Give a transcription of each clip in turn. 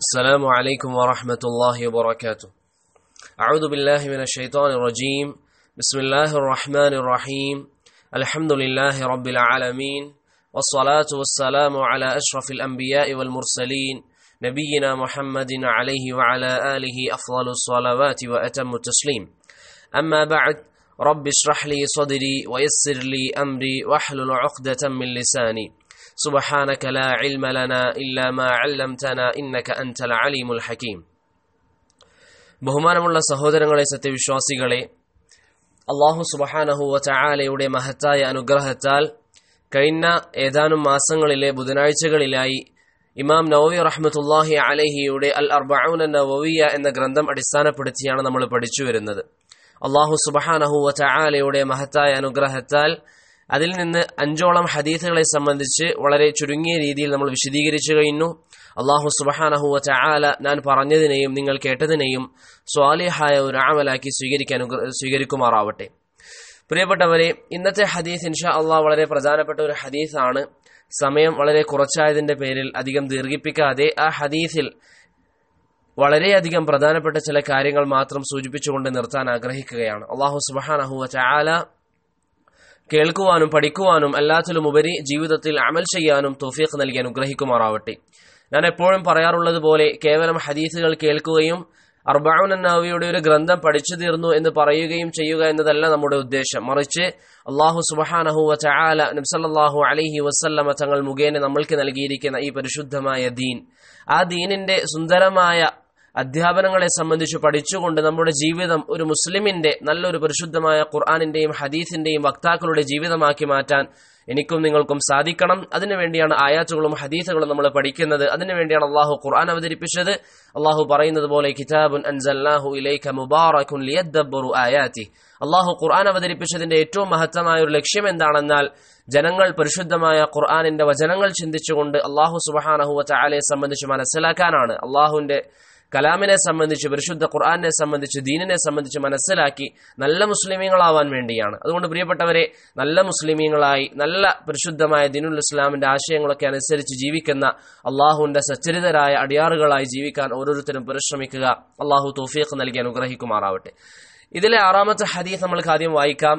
السلام عليكم ورحمة الله وبركاته أعوذ بالله من الشيطان الرجيم بسم الله الرحمن الرحيم الحمد لله رب العالمين والصلاة والسلام على أشرف الأنبياء والمرسلين نبينا محمد عليه وعلى آله أفضل الصلوات وأتم التسليم أما بعد رب اشرح لي صدري ويسر لي أمري واحلل عقدة من لساني سبحانك لا علم لنا إلا ما علمتنا إنك أنت العليم الحكيم ബഹുമാനമുള്ള സഹോദരങ്ങളെ സത്യവിശ്വാസികളെ അള്ളാഹു സുബഹാനഹുവ ചായാലയുടെ മഹത്തായ അനുഗ്രഹത്താൽ കഴിഞ്ഞ ഏതാനും മാസങ്ങളിലെ ബുധനാഴ്ചകളിലായി ഇമാം നവവി റഹ്മത്തുല്ലാഹി അലഹിയുടെ അൽ അർബൌൻ നവവിയ എന്ന ഗ്രന്ഥം അടിസ്ഥാനപ്പെടുത്തിയാണ് നമ്മൾ പഠിച്ചു വരുന്നത് അള്ളാഹു സുബഹാനഹുവ ചായാലയുടെ മഹത്തായ അനുഗ്രഹത്താൽ അതിൽ നിന്ന് അഞ്ചോളം ഹദീസുകളെ സംബന്ധിച്ച് വളരെ ചുരുങ്ങിയ രീതിയിൽ നമ്മൾ വിശദീകരിച്ചു കഴിഞ്ഞു അള്ളാഹു സുബഹാനഹുവ ചായാല ഞാൻ പറഞ്ഞതിനെയും നിങ്ങൾ കേട്ടതിനെയും സ്വാലിഹായ ഒരു ആമലാക്കി സ്വീകരിക്കാൻ സ്വീകരിക്കുമാറാവട്ടെ പ്രിയപ്പെട്ടവരെ ഇന്നത്തെ ഹദീസ് ഇൻഷാ അള്ളാഹ് വളരെ പ്രധാനപ്പെട്ട ഒരു ഹദീസാണ് സമയം വളരെ കുറച്ചായതിന്റെ പേരിൽ അധികം ദീർഘിപ്പിക്കാതെ ആ ഹദീസിൽ വളരെയധികം പ്രധാനപ്പെട്ട ചില കാര്യങ്ങൾ മാത്രം സൂചിപ്പിച്ചുകൊണ്ട് നിർത്താൻ ആഗ്രഹിക്കുകയാണ് അള്ളാഹു സുബഹാനഹുവ ചായാല കേൾക്കുവാനും പഠിക്കുവാനും എല്ലാത്തിലും ഉപരി ജീവിതത്തിൽ അമൽ ചെയ്യാനും തോഫീഖ് നൽകി അനുഗ്രഹിക്കുമാറാവട്ടെ ഞാൻ എപ്പോഴും പറയാറുള്ളത് പോലെ കേവലം ഹദീസുകൾ കേൾക്കുകയും അർബാഉൻ നവിയുടെ ഒരു ഗ്രന്ഥം പഠിച്ചു തീർന്നു എന്ന് പറയുകയും ചെയ്യുക എന്നതല്ല നമ്മുടെ ഉദ്ദേശം മറിച്ച് അള്ളാഹു സുബഹാനഹുവ ചായാല നബ്സല്ലാഹു അലഹി വസ്ല്ലമ തങ്ങൾ മുഖേന നമ്മൾക്ക് നൽകിയിരിക്കുന്ന ഈ പരിശുദ്ധമായ ദീൻ ആ ദീനിന്റെ സുന്ദരമായ അധ്യാപനങ്ങളെ സംബന്ധിച്ച് പഠിച്ചുകൊണ്ട് നമ്മുടെ ജീവിതം ഒരു മുസ്ലിമിന്റെ നല്ലൊരു പരിശുദ്ധമായ ഖുർആാനിന്റെയും ഹദീസിന്റെയും വക്താക്കളുടെ ജീവിതമാക്കി മാറ്റാൻ എനിക്കും നിങ്ങൾക്കും സാധിക്കണം അതിനുവേണ്ടിയാണ് ആയാത്തുകളും ഹദീസുകളും നമ്മൾ പഠിക്കുന്നത് അതിനുവേണ്ടിയാണ് അള്ളാഹു ഖുർആൻ അവതരിപ്പിച്ചത് അള്ളാഹു പറയുന്നത് പോലെ കിതാബുൻ അൻസല്ലാഹു ഇലൈക മുബാറക്കുൻ ലിയദ്ദബ്ബറു ആയാതി അള്ളാഹു ഖുർആൻ അവതരിപ്പിച്ചതിന്റെ ഏറ്റവും മഹത്തമായ ഒരു ലക്ഷ്യം എന്താണെന്നാൽ ജനങ്ങൾ പരിശുദ്ധമായ ഖുർആാനിന്റെ വചനങ്ങൾ ചിന്തിച്ചുകൊണ്ട് അള്ളാഹു സുബഹാനഹുവ ചാലയെ സംബന്ധിച്ച് മനസ്സിലാക്കാനാണ് അള്ളാഹുവിന്റെ കലാമിനെ സംബന്ധിച്ച് പരിശുദ്ധ ഖുർആാനെ സംബന്ധിച്ച് ദീനിനെ സംബന്ധിച്ച് മനസ്സിലാക്കി നല്ല മുസ്ലിമീങ്ങളാവാൻ വേണ്ടിയാണ് അതുകൊണ്ട് പ്രിയപ്പെട്ടവരെ നല്ല മുസ്ലിമീങ്ങളായി നല്ല പരിശുദ്ധമായ ദീനുൽ ഇസ്ലാമിന്റെ ആശയങ്ങളൊക്കെ അനുസരിച്ച് ജീവിക്കുന്ന അള്ളാഹുവിന്റെ സച്ചരിതരായ അടിയാറുകളായി ജീവിക്കാൻ ഓരോരുത്തരും പരിശ്രമിക്കുക അള്ളാഹു തൗഫീഖ് നൽകി അനുഗ്രഹിക്കുമാറാവട്ടെ ഇതിലെ ആറാമത്തെ ഹദീസ് നമ്മൾക്ക് ആദ്യം വായിക്കാം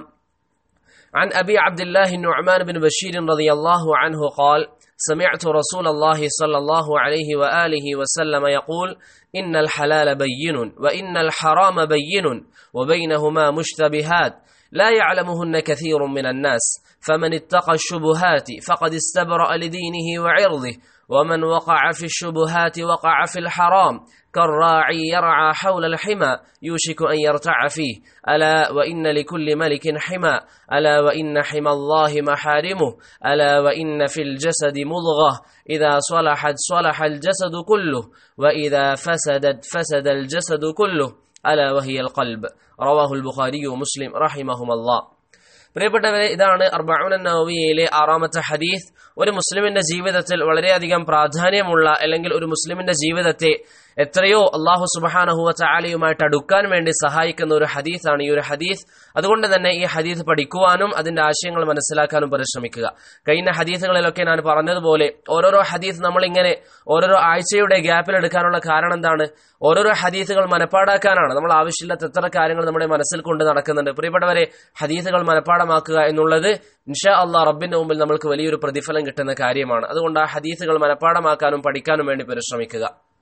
عن أبي عبد الله النعمان بن بشير رضي الله عنه قال سمعت رسول الله صلى الله عليه وآله وسلم يقول إن الحلال بين وإن الحرام بين وبينهما مشتبهات لا يعلمهن كثير من الناس فمن اتقى الشبهات فقد استبرأ لدينه وعرضه ومن وقع في الشبهات وقع في الحرام كالراعي يرعى حول الحمى يوشك أن يرتع فيه ألا وإن لكل ملك حمى ألا وإن حمى الله محارمه ألا وإن في الجسد مضغة إذا صلحت صلح الجسد كله وإذا فسدت فسد الجسد كله ألا وهي القلب رواه البخاري ومسلم رحمهما الله പ്രിയപ്പെട്ടവരെ ഇതാണ് അർബാഉൻ നവവിയയിലെ ആറാമത്തെ ഹദീസ് ഒരു മുസ്ലിമിന്റെ ജീവിതത്തിൽ വളരെയധികം പ്രാധാന്യമുള്ള അല്ലെങ്കിൽ ഒരു മുസ്ലിമിന്റെ ജീവിതത്തെ എത്രയോ അള്ളാഹു സുബഹാനഹുവ ചാലയുമായിട്ട് അടുക്കാൻ വേണ്ടി സഹായിക്കുന്ന ഒരു ഹദീസാണ് ഈ ഒരു ഹദീസ് അതുകൊണ്ട് തന്നെ ഈ ഹദീസ് പഠിക്കുവാനും അതിന്റെ ആശയങ്ങൾ മനസ്സിലാക്കാനും പരിശ്രമിക്കുക കഴിഞ്ഞ ഹദീസുകളിലൊക്കെ ഞാൻ പറഞ്ഞതുപോലെ ഓരോരോ ഹദീസ് നമ്മളിങ്ങനെ ഓരോരോ ആഴ്ചയുടെ ഗ്യാപ്പിൽ എടുക്കാനുള്ള കാരണം എന്താണ് ഓരോരോ ഹദീസുകൾ മനപ്പാടാക്കാനാണ് നമ്മൾ ആവശ്യമില്ലാത്ത എത്ര കാര്യങ്ങൾ നമ്മുടെ മനസ്സിൽ കൊണ്ട് നടക്കുന്നുണ്ട് പ്രിയപ്പെട്ടവരെ ഹദീസുകൾ മനപ്പാടമാക്കുക എന്നുള്ളത് ഇൻഷാ അള്ളാഹ് റബ്ബിന്റെ മുമ്പിൽ നമ്മൾക്ക് വലിയൊരു പ്രതിഫലം കിട്ടുന്ന കാര്യമാണ് അതുകൊണ്ട് ആ ഹദീസുകൾ മനപ്പാടമാക്കാനും പഠിക്കാനും വേണ്ടി പരിശ്രമിക്കുക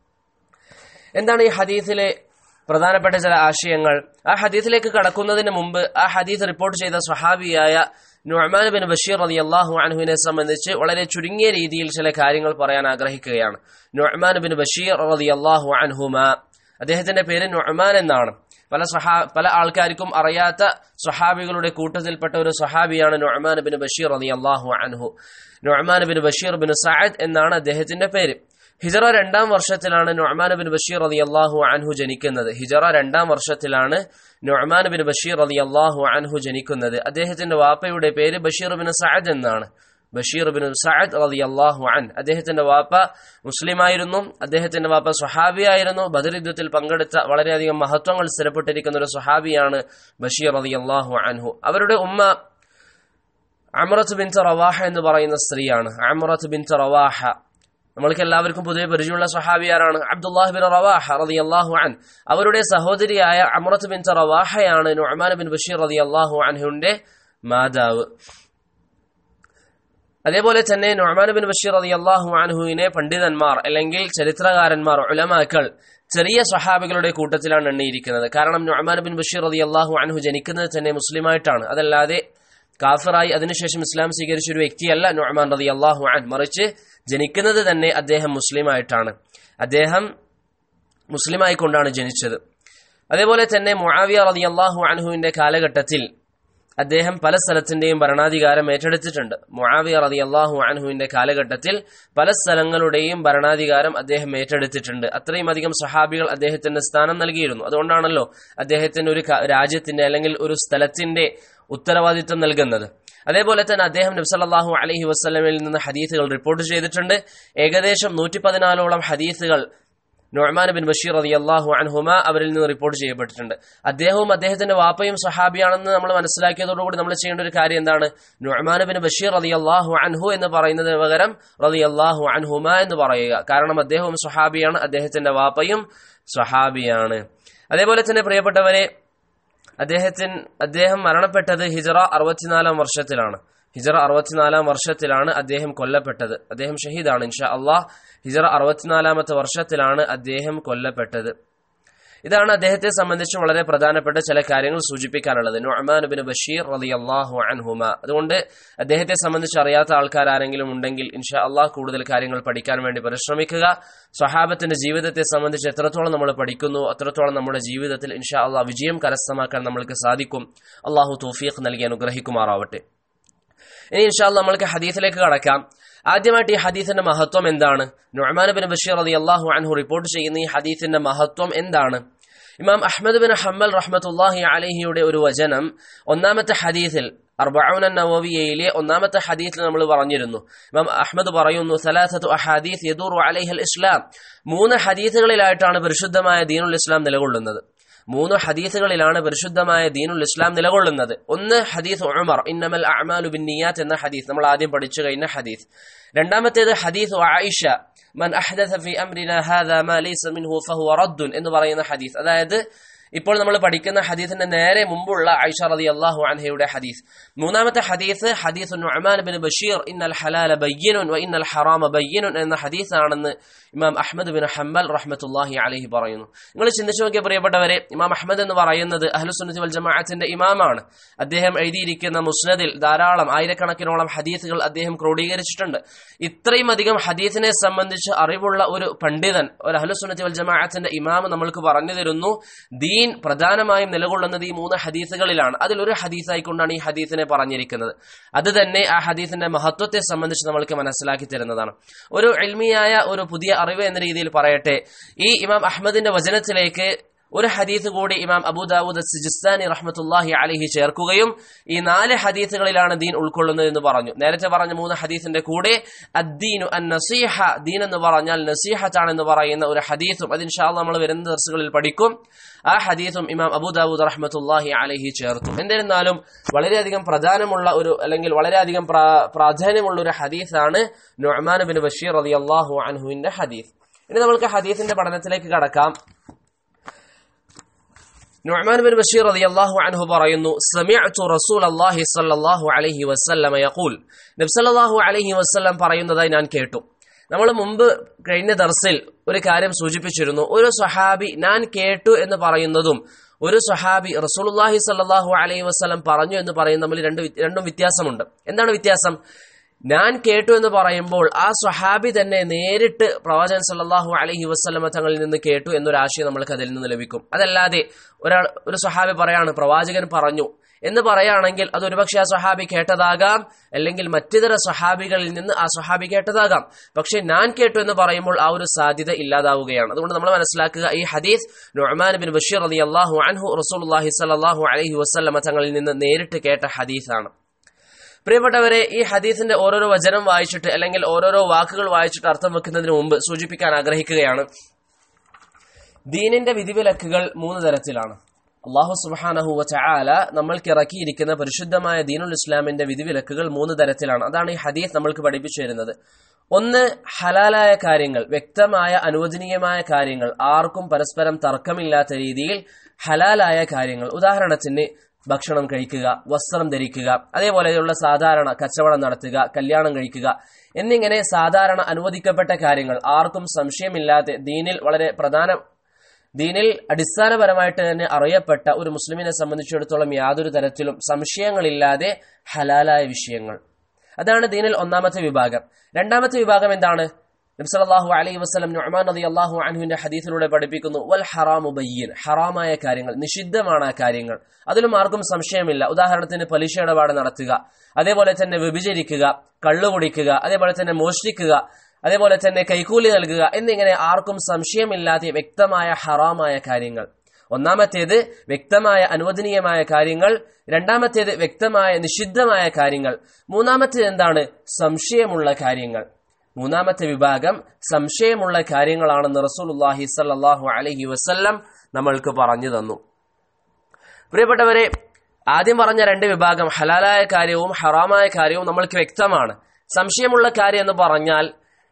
എന്താണ് ഈ ഹദീസിലെ പ്രധാനപ്പെട്ട ചില ആശയങ്ങൾ ആ ഹദീസിലേക്ക് കടക്കുന്നതിന് മുമ്പ് ആ ഹദീസ് റിപ്പോർട്ട് ചെയ്ത സ്വഹാബിയായ നുഅമാൻ ബിൻ ബഷീർ റതി അള്ളാഹു അൻഹുവിനെ സംബന്ധിച്ച് വളരെ ചുരുങ്ങിയ രീതിയിൽ ചില കാര്യങ്ങൾ പറയാൻ ആഗ്രഹിക്കുകയാണ് നുഅമാൻ ബിൻ ബഷീർ റതി അള്ളാഹു അൻഹുമ അദ്ദേഹത്തിന്റെ പേര് നുഅമാൻ എന്നാണ് പല സഹാ പല ആൾക്കാർക്കും അറിയാത്ത സ്വഹാബികളുടെ കൂട്ടത്തിൽപ്പെട്ട ഒരു സ്വഹാബിയാണ് നുഅമാൻ ബിൻ ബഷീർ റതി അള്ളാഹു അൻഹു Numan bin Bashir bin Saad എന്നാണ് അദ്ദേഹത്തിന്റെ പേര് ഹിജറ രണ്ടാം വർഷത്തിലാണ് നൊഹ്മാൻ ബിൻ ബഷീർ അലി അള്ളാഹു അൻഹു ജനിക്കുന്നത് ഹിജറ രണ്ടാം വർഷത്തിലാണ് നൊഹ്മാൻ ബിൻ ബഷീർ അലി അള്ളാഹു അൻഹു ജനിക്കുന്നത് അദ്ദേഹത്തിന്റെ വാപ്പയുടെ പേര് ബഷീർ ബിൻ സഅദ് എന്നാണ് ബഷീർ ബിൻ സഅദ് അലി അള്ളാഹു അൻ അദ്ദേഹത്തിന്റെ വാപ്പ മുസ്ലിമായിരുന്നു അദ്ദേഹത്തിന്റെ വാപ്പ സ്വഹാബിയായിരുന്നു ബദർ യുദ്ധത്തിൽ പങ്കെടുത്ത വളരെയധികം മഹത്വങ്ങൾ സ്ഥിരപ്പെട്ടിരിക്കുന്ന ഒരു സ്വഹാബിയാണ് ബഷീർ അലി അള്ളാഹു അൻഹു അവരുടെ ഉമ്മ അമറത്ത് ബിൻ റവാഹ എന്ന് പറയുന്ന സ്ത്രീയാണ് അമറത്ത് ബിൻ റവാഹ നമ്മൾക്ക് എല്ലാവർക്കും പൊതുവെ പരിചയമുള്ള സ്വഹാബി ആരാണ് അബ്ദുല്ലാഹ് ബിൻ റവാഹ റളിയല്ലാഹു അൻ അവരുടെ സഹോദരിയായ അമ്രത്ത് ബിൻ റവാഹയാണ് നുഅ്മാൻ ബിൻ ബഷീർ റളിയല്ലാഹു അൻഹുവിന്റെ മാതാവ് അതേപോലെ തന്നെ നുഅ്മാൻ ബിൻ ബഷീർ റളിയല്ലാഹു അൻഹുവിനെ പണ്ഡിതന്മാർ അല്ലെങ്കിൽ ചരിത്രകാരന്മാർ ഉലമാക്കൾ ചെറിയ സ്വഹാബികളുടെ കൂട്ടത്തിലാണ് എണ്ണിയിരിക്കുന്നത് കാരണം നുഅ്മാൻ ബിൻ ബഷീർ റളിയല്ലാഹു അൻഹു ജനിക്കുന്നത് തന്നെ മുസ്ലിമായിട്ടാണ് അതല്ലാതെ കാഫിറായി അതിനുശേഷം ഇസ്ലാം സ്വീകരിച്ച ഒരു വ്യക്തിയല്ല നുഅ്മാൻ റളിയല്ലാഹു അൻ മറിച്ച് ജനിക്കുന്നത് തന്നെ അദ്ദേഹം മുസ്ലിമായിട്ടാണ് അദ്ദേഹം മുസ്ലിമായിക്കൊണ്ടാണ് ജനിച്ചത് അതേപോലെ തന്നെ മുആവിയ റളിയല്ലാഹു അൻഹുവിന്റെ കാലഘട്ടത്തിൽ അദ്ദേഹം പല സ്ഥലത്തിന്റെയും ഭരണാധികാരം ഏറ്റെടുത്തിട്ടുണ്ട് മുആവിയ റളിയല്ലാഹു അൻഹുവിന്റെ കാലഘട്ടത്തിൽ പല സ്ഥലങ്ങളുടെയും ഭരണാധികാരം അദ്ദേഹം ഏറ്റെടുത്തിട്ടുണ്ട് അത്രയും അധികം സഹാബികൾ അദ്ദേഹത്തിന് സ്ഥാനം നൽകിയിരുന്നു അതുകൊണ്ടാണല്ലോ അദ്ദേഹത്തിന് ഒരു ക- രാജ്യത്തിന്റെ അല്ലെങ്കിൽ ഒരു സ്ഥലത്തിന്റെ ഉത്തരവാദിത്വം നൽകുന്നത് അതേപോലെ തന്നെ അദ്ദേഹം നബ്സല്ലാഹു അലഹി വസ്ലമിൽ നിന്ന് ഹദീസുകൾ റിപ്പോർട്ട് ചെയ്തിട്ടുണ്ട് ഏകദേശം നൂറ്റി പതിനാലോളം ഹദീസുകൾ നുഅ്മാൻ ബിൻ ബഷീർ റളിയല്ലാഹു അൻഹുമ അവരിൽ നിന്ന് റിപ്പോർട്ട് ചെയ്യപ്പെട്ടിട്ടുണ്ട് അദ്ദേഹവും അദ്ദേഹത്തിന്റെ വാപ്പയും സഹാബിയാണെന്ന് നമ്മൾ മനസ്സിലാക്കിയതോടുകൂടി നമ്മൾ ചെയ്യേണ്ട ഒരു കാര്യം എന്താണ് നുഅ്മാൻ ബിൻ ബഷീർ റളിയല്ലാഹു അൻഹു എന്ന് പറയുന്നതിന് പകരം റളിയല്ലാഹു അൻഹുമ എന്ന് പറയുക കാരണം അദ്ദേഹവും സഹാബിയാണ് അദ്ദേഹത്തിന്റെ വാപ്പയും സഹാബിയാണ് അതേപോലെ തന്നെ പ്രിയപ്പെട്ടവരെ അദ്ദേഹത്തിന് അദ്ദേഹം മരണപ്പെട്ടത് ഹിജറ അറുപത്തിനാലാം വർഷത്തിലാണ് ഹിജറ അറുപത്തിനാലാം വർഷത്തിലാണ് അദ്ദേഹം കൊല്ലപ്പെട്ടത് അദ്ദേഹം ഷഹീദാണ് ഇൻഷാ അള്ളാഹ് ഹിജറ അറുപത്തിനാലാമത്തെ വർഷത്തിലാണ് അദ്ദേഹം കൊല്ലപ്പെട്ടത് ഇതാണ് അദ്ദേഹത്തെ സംബന്ധിച്ച് വളരെ പ്രധാനപ്പെട്ട ചില കാര്യങ്ങൾ സൂചിപ്പിക്കാനുള്ളത് നുഅ്മാൻ ബിൻ ബഷീർ റളിയല്ലാഹു അൻഹുമ അതുകൊണ്ട് അദ്ദേഹത്തെ സംബന്ധിച്ച് അറിയാത്ത ആൾക്കാർ ആരെങ്കിലും ഉണ്ടെങ്കിൽ ഇൻഷാ അള്ളാഹ് കൂടുതൽ കാര്യങ്ങൾ പഠിക്കാൻ വേണ്ടി പരിശ്രമിക്കുക സ്വഹാബത്തിന്റെ ജീവിതത്തെ സംബന്ധിച്ച് എത്രത്തോളം നമ്മൾ പഠിക്കുന്നു അത്രത്തോളം നമ്മുടെ ജീവിതത്തിൽ ഇൻഷാ അള്ളാഹ് വിജയം കരസ്ഥമാക്കാൻ നമ്മൾക്ക് സാധിക്കും അള്ളാഹു തൗഫീഖ് നൽകി അനുഗ്രഹിക്കുമാറാവട്ടെ ഇനി ഇൻഷാല്ല നമ്മൾക്ക് ഹദീസിലേക്ക് കടക്കാം ആദ്യമായിട്ട് ഈ ഹദീസിന്റെ മഹത്വം എന്താണ് നുഅ്മാൻ ബിൻ ബഷീർ റളിയല്ലാഹു അൻഹു റിപ്പോർട്ട് ചെയ്യുന്ന ഈ ഹദീസിന്റെ മഹത്വം എന്താണ് ഇമാം അഹ്മദ് ബിൻ ഹമ്മൽ റഹ്മത്തുല്ലാഹി അലഹിയുടെ ഒരു വചനം ഒന്നാമത്തെ ഹദീസിൽ അർബഊന നവവിയയിലെ ഒന്നാമത്തെ ഹദീസിൽ നമ്മൾ പറഞ്ഞിരുന്നു ഇമാം അഹ്മദ് പറയുന്നു സലാസത്തു അഹാദീസ് യദൂറു അലൈഹൽ ഇസ്ലാം മൂന്ന് ഹദീസുകളിലായിട്ടാണ് പരിശുദ്ധമായ ദീനുൽ ഇസ്ലാം നിലകൊള്ളുന്നത് മൂന്ന് ഹദീസുകളിലാണ് പരിശുദ്ധമായ ദീനുൽ ഇസ്ലാം നിലകൊള്ളുന്നത് ഒന്ന് ഹദീസ് ഉമർ ഇന്നമൽ അഅമാലു ബിന്നിയാത്ത് എന്ന ഹദീസ് നമ്മൾ ആദ്യം പഠിച്ചു കഴിഞ്ഞ ഹദീസ് രണ്ടാമത്തേത് ഹദീസ് ആയിഷ മൻ അഹ്ദസ ഫി അംരിന ഹാദാ മാ ലൈസ മിൻഹു ഫഹുവ റദ്ദുൻ എന്ന് പറയുന്ന ഹദീസ് അതായത് ഇപ്പോൾ നമ്മൾ പഠിക്കുന്ന ഹദീസിന്റെ നേരെ മുമ്പുള്ള ഐഷ റതി അള്ളാഹു അൻഹയുടെ ഹദീസ് മൂന്നാമത്തെ ഹദീസ് ഹദീസ് നുഅ്മാൻ ബിൻ ബഷീർ ഇന്നൽ ഹലാല ബയ്യനുൻ വ ഇന്നൽ ഹറാമ ബയ്യനുൻ എന്ന ഹദീസാണെന്ന് ഇമാം അഹ്മദ് ബിൻ ഹംബൽ റഹ്മത്തുല്ലാഹി അലഹി പറയുന്നു നിങ്ങൾ ചിന്തിച്ചു നോക്കിയ പ്രിയപ്പെട്ടവരെ ഇമാം അഹ്മദ് എന്ന് പറയുന്നത് അഹ്ലുസുന്നത്തി വൽ ജമാഅത്തിന്റെ ഇമാമാണ് അദ്ദേഹം എഴുതിയിരിക്കുന്ന മുസ്നദിൽ ധാരാളം ആയിരക്കണക്കിനോളം ഹദീസുകൾ അദ്ദേഹം ക്രോഡീകരിച്ചിട്ടുണ്ട് ഇത്രയും അധികം ഹദീസിനെ സംബന്ധിച്ച് അറിവുള്ള ഒരു പണ്ഡിതൻ ഒരു അഹ്ലുസുന്നത്തി വൽ ജമാഅത്തിന്റെ ഇമാം നമ്മൾക്ക് പറഞ്ഞു തരുന്നു ദീൻ പ്രധാനമായും നിലകൊള്ളുന്നത് ഈ മൂന്ന് ഹദീസുകളിലാണ് അതിലൊരു ഹദീസായിക്കൊണ്ടാണ് ഈ ഹദീസിനെ പറഞ്ഞിരിക്കുന്നത് അത് തന്നെ ആ ഹദീസിന്റെ മഹത്വത്തെ സംബന്ധിച്ച് നമ്മൾക്ക് മനസ്സിലാക്കി തരുന്നതാണ് ഒരു എൽമിയായ ഒരു പുതിയ അറിവ് എന്ന രീതിയിൽ പറയട്ടെ ഈ ഇമാം അഹമ്മദിന്റെ വചനത്തിലേക്ക് ഒരു ഹദീസ് കൂടി ഇമാം അബൂദാവൂദ് സിജിസ്ഥാനി റഹ്മത്തുല്ലാഹി അലിഹി ചേർക്കുകയും ഈ നാല് ഹദീസുകളിലാണ് ദീൻ ഉൾക്കൊള്ളുന്നത് എന്ന് പറഞ്ഞു നേരത്തെ പറഞ്ഞ മൂന്ന് ഹദീസിന്റെ കൂടെ അദ്ദീനു അൻ നസീഹ ദീൻ എന്ന് പറഞ്ഞാൽ നസീഹത്താണെന്ന് പറയുന്ന ഒരു ഹദീസും അത് ഇൻഷാല് നമ്മൾ വരുന്ന ദിവസങ്ങളിൽ പഠിക്കും ആ ഹദീസും ഇമാം അബൂദാവൂദ് റഹ്മത്തുല്ലാഹി അലഹി ചേർത്തു എന്നിരുന്നാലും വളരെയധികം പ്രധാനമുള്ള ഒരു അല്ലെങ്കിൽ വളരെയധികം പ്രാ- പ്രാധാന്യമുള്ള ഒരു ഹദീസാണ് നുഅ്മാൻ ബിൻ ബഷീർ റളിയല്ലാഹു അൻഹുവിന്റെ ഹദീസ് ഇനി നമ്മൾക്ക് ഹദീസിന്റെ പഠനത്തിലേക്ക് കടക്കാം നുഅ്മാൻ ബിൻ ബഷീർ റളിയല്ലാഹു അൻഹു പറയുന്നു സമിഅ്തു റസൂലല്ലാഹി സ്വല്ലല്ലാഹു അലൈഹി വസല്ലമ യഖൂൽ നബി സല്ലല്ലാഹു അലൈഹി വസല്ലം പറയുന്നതായി ഞാൻ കേട്ടു നമ്മൾ മുമ്പ് കഴിഞ്ഞ ദർസിൽ ഒരു കാര്യം സൂചിപ്പിച്ചിരുന്നു ഒരു സ്വഹാബി ഞാൻ കേട്ടു എന്ന് പറയുന്നതും ഒരു സ്വഹാബി റസൂലുള്ളാഹി സ്വല്ലല്ലാഹു അലൈഹി വസല്ലം പറഞ്ഞു എന്ന് പറയുന്ന തമ്മിൽ രണ്ട് വ്യ- രണ്ടും വ്യത്യാസമുണ്ട് എന്താണ് വ്യത്യാസം ഞാൻ കേട്ടു എന്ന് പറയുമ്പോൾ ആ സ്വഹാബി തന്നെ നേരിട്ട് പ്രവാചകൻ സല്ലല്ലാഹു അലൈഹി വസല്ലമ തങ്ങളിൽ നിന്ന് കേട്ടു എന്നൊരു ആശയം നമ്മൾക്ക് അതിൽ നിന്ന് ലഭിക്കും അതല്ലാതെ ഒരാൾ ഒരു സ്വഹാബി പറയാണ് പ്രവാചകൻ പറഞ്ഞു എന്ന് പറയുകയാണെങ്കിൽ അത് ഒരുപക്ഷെ ആ സ്വഹാബി കേട്ടതാകാം അല്ലെങ്കിൽ മറ്റിതര സ്വഹാബികളിൽ നിന്ന് ആ സ്വഹാബി കേട്ടതാകാം പക്ഷെ ഞാൻ കേട്ടു എന്ന് പറയുമ്പോൾ ആ ഒരു സാധ്യത ഇല്ലാതാവുകയാണ് അതുകൊണ്ട് നമ്മൾ മനസ്സിലാക്കുക ഈ ഹദീസ് നുഅ്മാൻ ബിൻ ബഷീർ റളിയല്ലാഹു അൻഹു റസൂലുള്ളാഹി സ്വല്ലല്ലാഹു അലൈഹി വസല്ലമ തങ്ങളിൽ നിന്ന് നേരിട്ട് കേട്ട ഹദീസാണ് പ്രിയപ്പെട്ടവരെ ഈ ഹദീസിന്റെ ഓരോരോ വചനം വായിച്ചിട്ട് അല്ലെങ്കിൽ ഓരോരോ വാക്കുകൾ വായിച്ചിട്ട് അർത്ഥം വെക്കുന്നതിന് മുമ്പ് സൂചിപ്പിക്കാൻ ആഗ്രഹിക്കുകയാണ് ദീനിന്റെ വിധിവിലക്കുകൾ മൂന്ന് തരത്തിലാണ് അള്ളാഹു സുബാനഹുവ ചാല നമ്മൾക്ക് ഇറക്കിയിരിക്കുന്ന പരിശുദ്ധമായ ദീനുൽ ഇസ്ലാമിന്റെ വിധിവിലക്കുകൾ മൂന്ന് തരത്തിലാണ് അതാണ് ഈ ഹദീസ് നമ്മൾക്ക് പഠിപ്പിച്ചു തരുന്നത് ഒന്ന് ഹലാലായ കാര്യങ്ങൾ വ്യക്തമായ അനുവദനീയമായ കാര്യങ്ങൾ ആർക്കും പരസ്പരം തർക്കമില്ലാത്ത രീതിയിൽ ഹലാലായ കാര്യങ്ങൾ ഉദാഹരണത്തിന് ഭക്ഷണം കഴിക്കുക വസ്ത്രം ധരിക്കുക അതേപോലെയുള്ള സാധാരണ കച്ചവടം നടത്തുക കല്യാണം കഴിക്കുക എന്നിങ്ങനെ സാധാരണ അനുവദിക്കപ്പെട്ട കാര്യങ്ങൾ ആർക്കും സംശയമില്ലാതെ ദീനിൽ വളരെ പ്രധാന ദീനിൽ അടിസ്ഥാനപരമായിട്ട് തന്നെ അറിയപ്പെട്ട ഒരു മുസ്ലിമിനെ സംബന്ധിച്ചിടത്തോളം യാതൊരു തരത്തിലും സംശയങ്ങളില്ലാതെ ഹലാലായ വിഷയങ്ങൾ അതാണ് ദീനിൽ ഒന്നാമത്തെ വിഭാഗം രണ്ടാമത്തെ വിഭാഗം എന്താണ് നബ്സലാഹു അലൈഹി വസ്ലം നുഅ്മാൻ നദി അള്ളാഹു അൻഹുവിന്റെ ഹദീസിലൂടെ പഠിപ്പിക്കുന്നു വൽ ഹറാമു ബയ്യൻ ഹറാമായ കാര്യങ്ങൾ നിഷിദ്ധമാണ് ആ കാര്യങ്ങൾ അതിലും ആർക്കും സംശയമില്ല ഉദാഹരണത്തിന് പലിശ ഇടപാട് നടത്തുക അതേപോലെ തന്നെ വ്യഭിചരിക്കുക കള്ളു കുടിക്കുക അതേപോലെ തന്നെ മോഷ്ടിക്കുക അതേപോലെ തന്നെ കൈക്കൂലി നൽകുക എന്നിങ്ങനെ ആർക്കും സംശയമില്ലാതെ വ്യക്തമായ ഹറാമായ കാര്യങ്ങൾ ഒന്നാമത്തേത് വ്യക്തമായ അനുവദനീയമായ കാര്യങ്ങൾ രണ്ടാമത്തേത് വ്യക്തമായ നിഷിദ്ധമായ കാര്യങ്ങൾ മൂന്നാമത്തേത് എന്താണ് സംശയമുള്ള കാര്യങ്ങൾ മൂന്നാമത്തെ വിഭാഗം സംശയമുള്ള കാര്യങ്ങളാണെന്ന് റസൂലുല്ലാഹി സല്ലാഹു അലഹി വസ്ല്ലം നമ്മൾക്ക് പറഞ്ഞു തന്നു പ്രിയപ്പെട്ടവരെ ആദ്യം പറഞ്ഞ രണ്ട് വിഭാഗം ഹലാലായ കാര്യവും ഹറാമായ കാര്യവും നമ്മൾക്ക് വ്യക്തമാണ് സംശയമുള്ള കാര്യം എന്ന് പറഞ്ഞാൽ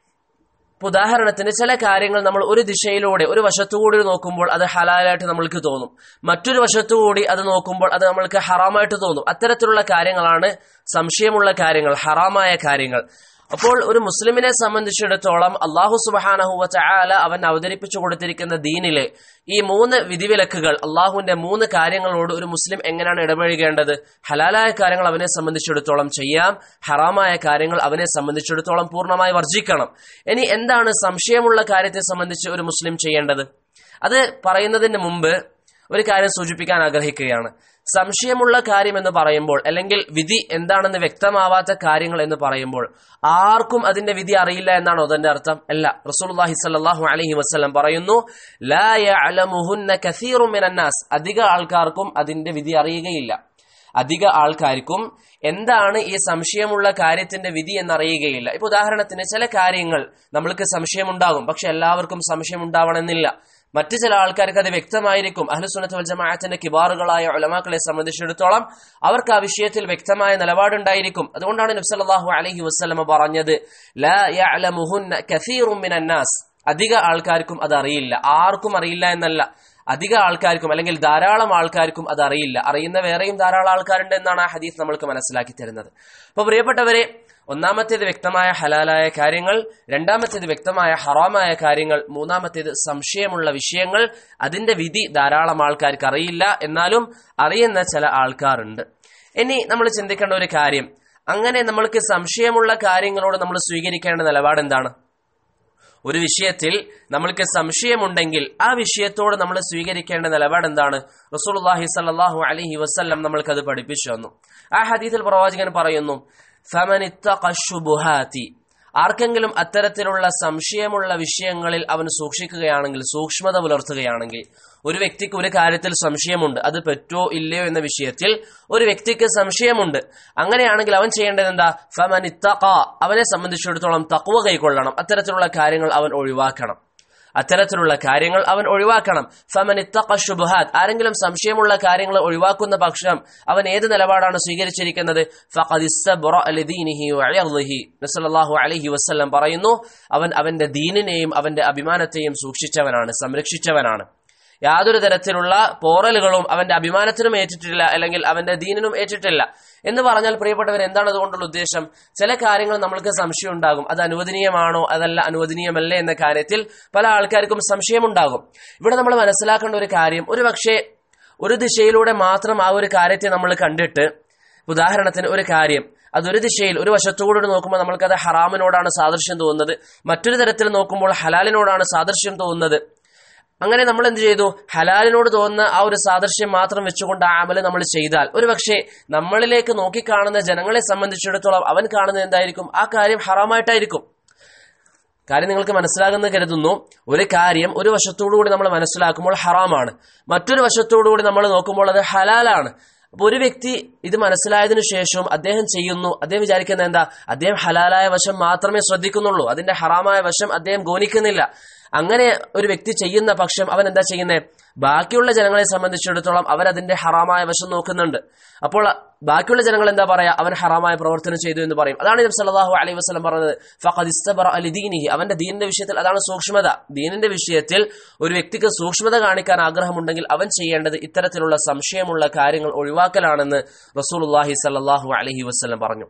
ഉദാഹരണത്തിന് ചില കാര്യങ്ങൾ നമ്മൾ ഒരു ദിശയിലൂടെ ഒരു വശത്തുകൂടി നോക്കുമ്പോൾ അത് ഹലാലായിട്ട് നമ്മൾക്ക് തോന്നും മറ്റൊരു വശത്തുകൂടി അത് നോക്കുമ്പോൾ അത് നമ്മൾക്ക് ഹറാമായിട്ട് തോന്നും അത്തരത്തിലുള്ള കാര്യങ്ങളാണ് സംശയമുള്ള കാര്യങ്ങൾ ഹറാമായ കാര്യങ്ങൾ അപ്പോൾ ഒരു മുസ്ലിമിനെ സംബന്ധിച്ചിടത്തോളം അള്ളാഹു സുബാനഹുവ ചായാല അവൻ അവതരിപ്പിച്ചു കൊടുത്തിരിക്കുന്ന ദീനിലെ ഈ മൂന്ന് വിധിവിലക്കുകൾ അള്ളാഹുവിന്റെ മൂന്ന് കാര്യങ്ങളോട് ഒരു മുസ്ലിം എങ്ങനെയാണ് ഇടപഴകേണ്ടത് ഹലാലായ കാര്യങ്ങൾ അവനെ സംബന്ധിച്ചിടത്തോളം ചെയ്യാം ഹറാമായ കാര്യങ്ങൾ അവനെ സംബന്ധിച്ചിടത്തോളം പൂർണ്ണമായി വർജിക്കണം ഇനി എന്താണ് സംശയമുള്ള കാര്യത്തെ സംബന്ധിച്ച് ഒരു മുസ്ലിം ചെയ്യേണ്ടത് അത് പറയുന്നതിന് മുമ്പ് ഒരു കാര്യം സൂചിപ്പിക്കാൻ ആഗ്രഹിക്കുകയാണ് സംശയമുള്ള കാര്യം എന്ന് പറയുമ്പോൾ അല്ലെങ്കിൽ വിധി എന്താണെന്ന് വ്യക്തമാവാത്ത കാര്യങ്ങൾ എന്ന് പറയുമ്പോൾ ആർക്കും അതിന്റെ വിധി അറിയില്ല എന്നാണോ അതിന്റെ അർത്ഥം അല്ല റസൂലുള്ളാഹി സ്വല്ലല്ലാഹു അലൈഹി വസല്ലം പറയുന്നു ലാ യഅലമുഹുന്ന കസീറു മിനന്നാസ് അധിക ആൾക്കാർക്കും അതിന്റെ വിധി അറിയുകയില്ല അധിക ആൾക്കാർക്കും എന്താണ് ഈ സംശയമുള്ള കാര്യത്തിന്റെ വിധി എന്നറിയുകയില്ല ഇപ്പൊ ഉദാഹരണത്തിന് ചില കാര്യങ്ങൾ നമ്മൾക്ക് സംശയമുണ്ടാകും പക്ഷെ എല്ലാവർക്കും സംശയം ഉണ്ടാവണമെന്നില്ല മറ്റു ചില ആൾക്കാർക്ക് അത് വ്യക്തമായിരിക്കും അഹ്ലുസുന്നത്ത് വൽ ജമാഅത്തിന്റെ കിബാറുകളായ ഉലമാക്കളെ സംബന്ധിച്ചിടത്തോളം അവർക്ക് ആ വിഷയത്തിൽ വ്യക്തമായ നിലപാടുണ്ടായിരിക്കും അതുകൊണ്ടാണ് നബ്സല്ലാഹു അലഹി വസ്ലമ പറഞ്ഞത് ലാ യഅലമുഹുന്ന കസീറും മിനന്നാസ് അധിക ആൾക്കാർക്കും അത് അറിയില്ല ആർക്കും അറിയില്ല എന്നല്ല അധിക ആൾക്കാർക്കും അല്ലെങ്കിൽ ധാരാളം ആൾക്കാർക്കും അത് അറിയില്ല അറിയുന്ന വേറെയും ധാരാളം ആൾക്കാരുണ്ട് എന്നാണ് ആ ഹദീസ് നമ്മൾക്ക് മനസ്സിലാക്കി തരുന്നത് അപ്പോൾ പ്രിയപ്പെട്ടവരെ ഒന്നാമത്തേത് വ്യക്തമായ ഹലാലായ കാര്യങ്ങൾ രണ്ടാമത്തേത് വ്യക്തമായ ഹറാമായ കാര്യങ്ങൾ മൂന്നാമത്തേത് സംശയമുള്ള വിഷയങ്ങൾ അതിന്റെ വിധി ധാരാളം ആൾക്കാർക്ക് അറിയില്ല എന്നാലും അറിയുന്ന ചില ആൾക്കാരുണ്ട് ഇനി നമ്മൾ ചിന്തിക്കേണ്ട ഒരു കാര്യം അങ്ങനെ നമ്മൾക്ക് സംശയമുള്ള കാര്യങ്ങളോട് നമ്മൾ സ്വീകരിക്കേണ്ട നിലപാട് എന്താണ് ഒരു വിഷയത്തിൽ നമ്മൾക്ക് സംശയമുണ്ടെങ്കിൽ ആ വിഷയത്തോട് നമ്മൾ സ്വീകരിക്കേണ്ട നിലപാട് എന്താണ് റസൂലുള്ളാഹി സ്വല്ലല്ലാഹു അലൈഹി വസല്ലം നമ്മൾക്ക് അത് പഠിപ്പിച്ചു തന്നു ആ ഹദീസിൽ പ്രവാചകൻ പറയുന്നു ഫമനിത്തഖശുബുഹാതി ആർക്കെങ്കിലും അത്തരത്തിലുള്ള സംശയമുള്ള വിഷയങ്ങളിൽ അവൻ സൂക്ഷിക്കുകയാണെങ്കിൽ സൂക്ഷ്മത പുലർത്തുകയാണെങ്കിൽ ഒരു വ്യക്തിക്ക് ഒരു കാര്യത്തിൽ സംശയമുണ്ട് അത് പറ്റോ ഇല്ലയോ എന്ന വിഷയത്തിൽ ഒരു വ്യക്തിക്ക് സംശയമുണ്ട് അങ്ങനെയാണെങ്കിൽ അവൻ ചെയ്യേണ്ടത് എന്താ ഫമൻ ഇത്തഖ അവനെ സംബന്ധിച്ചിടത്തോളം തക്വ കൈക്കൊള്ളണം അത്തരത്തിലുള്ള കാര്യങ്ങൾ അവൻ ഒഴിവാക്കണം അത്തരത്തിലുള്ള കാര്യങ്ങൾ അവൻ ഒഴിവാക്കണം ഫമൻ ഇത്തഖുബുഹാദ് ആരെങ്കിലും സംശയമുള്ള കാര്യങ്ങൾ ഒഴിവാക്കുന്ന പക്ഷം അവൻ ഏത് നിലപാടാണ് സ്വീകരിച്ചിരിക്കുന്നത് അലൈഹി വസ്ല്ലം പറയുന്നു അവൻ അവന്റെ ദീനിനെയും അവന്റെ അഭിമാനത്തെയും സൂക്ഷിച്ചവനാണ് സംരക്ഷിച്ചവനാണ് യാതൊരു തരത്തിലുള്ള പോറലുകളും അവന്റെ അഭിമാനത്തിനും ഏറ്റിട്ടില്ല അല്ലെങ്കിൽ അവന്റെ ദീനിനും ഏറ്റിട്ടില്ല എന്ന് പറഞ്ഞാൽ പ്രിയപ്പെട്ടവർ എന്താണ് അതുകൊണ്ടുള്ള ഉദ്ദേശം ചില കാര്യങ്ങൾ നമ്മൾക്ക് സംശയം ഉണ്ടാകും അത് അനുവദനീയമാണോ അതല്ല അനുവദനീയമല്ലേ എന്ന കാര്യത്തിൽ പല ആൾക്കാർക്കും സംശയമുണ്ടാകും ഇവിടെ നമ്മൾ മനസ്സിലാക്കേണ്ട ഒരു കാര്യം ഒരു പക്ഷേ ഒരു ദിശയിലൂടെ മാത്രം ആ ഒരു കാര്യത്തെ നമ്മൾ കണ്ടിട്ട് ഉദാഹരണത്തിന് ഒരു കാര്യം അതൊരു ദിശയിൽ ഒരു വശത്തുകൂടി നോക്കുമ്പോൾ നമ്മൾക്കത് ഹറാമിനോടാണ് സാദൃശ്യം തോന്നുന്നത് മറ്റൊരു തരത്തിൽ നോക്കുമ്പോൾ ഹലാലിനോടാണ് സാദൃശ്യം തോന്നുന്നത് അങ്ങനെ നമ്മൾ എന്ത് ചെയ്തു ഹലാലിനോട് തോന്നുന്ന ആ ഒരു സാദൃശ്യം മാത്രം വെച്ചുകൊണ്ട് ആ അമല് നമ്മൾ ചെയ്താൽ ഒരു പക്ഷേ നമ്മളിലേക്ക് നോക്കിക്കാണുന്ന ജനങ്ങളെ സംബന്ധിച്ചിടത്തോളം അവൻ കാണുന്നത് എന്തായിരിക്കും ആ കാര്യം ഹറാമായിട്ടായിരിക്കും കാര്യം നിങ്ങൾക്ക് മനസ്സിലാകുന്ന കരുതുന്നു ഒരു കാര്യം ഒരു വശത്തോടുകൂടി നമ്മൾ മനസ്സിലാക്കുമ്പോൾ ഹറാമാണ് മറ്റൊരു വശത്തോടുകൂടി നമ്മൾ നോക്കുമ്പോൾ അത് ഹലാലാണ് അപ്പൊ ഒരു വ്യക്തി ഇത് മനസ്സിലായതിനു ശേഷവും അദ്ദേഹം ചെയ്യുന്നു അദ്ദേഹം വിചാരിക്കുന്നത് എന്താ അദ്ദേഹം ഹലാലായ വശം മാത്രമേ ശ്രദ്ധിക്കുന്നുള്ളൂ അതിന്റെ ഹറാമായ വശം അദ്ദേഹം ഗോനിക്കുന്നില്ല അങ്ങനെ ഒരു വ്യക്തി ചെയ്യുന്ന പക്ഷം അവൻ എന്താ ചെയ്യുന്നത് ബാക്കിയുള്ള ജനങ്ങളെ സംബന്ധിച്ചിടത്തോളം അവരതിന്റെ ഹറാമായ വശം നോക്കുന്നുണ്ട് അപ്പോൾ ബാക്കിയുള്ള ജനങ്ങൾ എന്താ പറയാ അവൻ ഹറാമായ പ്രവർത്തനം ചെയ്തു എന്ന് പറയും അതാണ് നബി സല്ലല്ലാഹു അലൈഹി വസല്ലം പറഞ്ഞത് ഫഖദ് ഇസ്തബറ അലി ദീനിഹി അവന്റെ ദീനിന്റെ വിഷയത്തിൽ അതാണ് സൂക്ഷ്മത ദീനിന്റെ വിഷയത്തിൽ ഒരു വ്യക്തിക്ക് സൂക്ഷ്മത കാണിക്കാൻ ആഗ്രഹമുണ്ടെങ്കിൽ അവൻ ചെയ്യേണ്ടത് ഇത്തരത്തിലുള്ള സംശയമുള്ള കാര്യങ്ങൾ ഒഴിവാക്കലാണെന്ന് റസൂലുള്ളാഹി സല്ലല്ലാഹു അലൈഹി വസല്ലം പറഞ്ഞു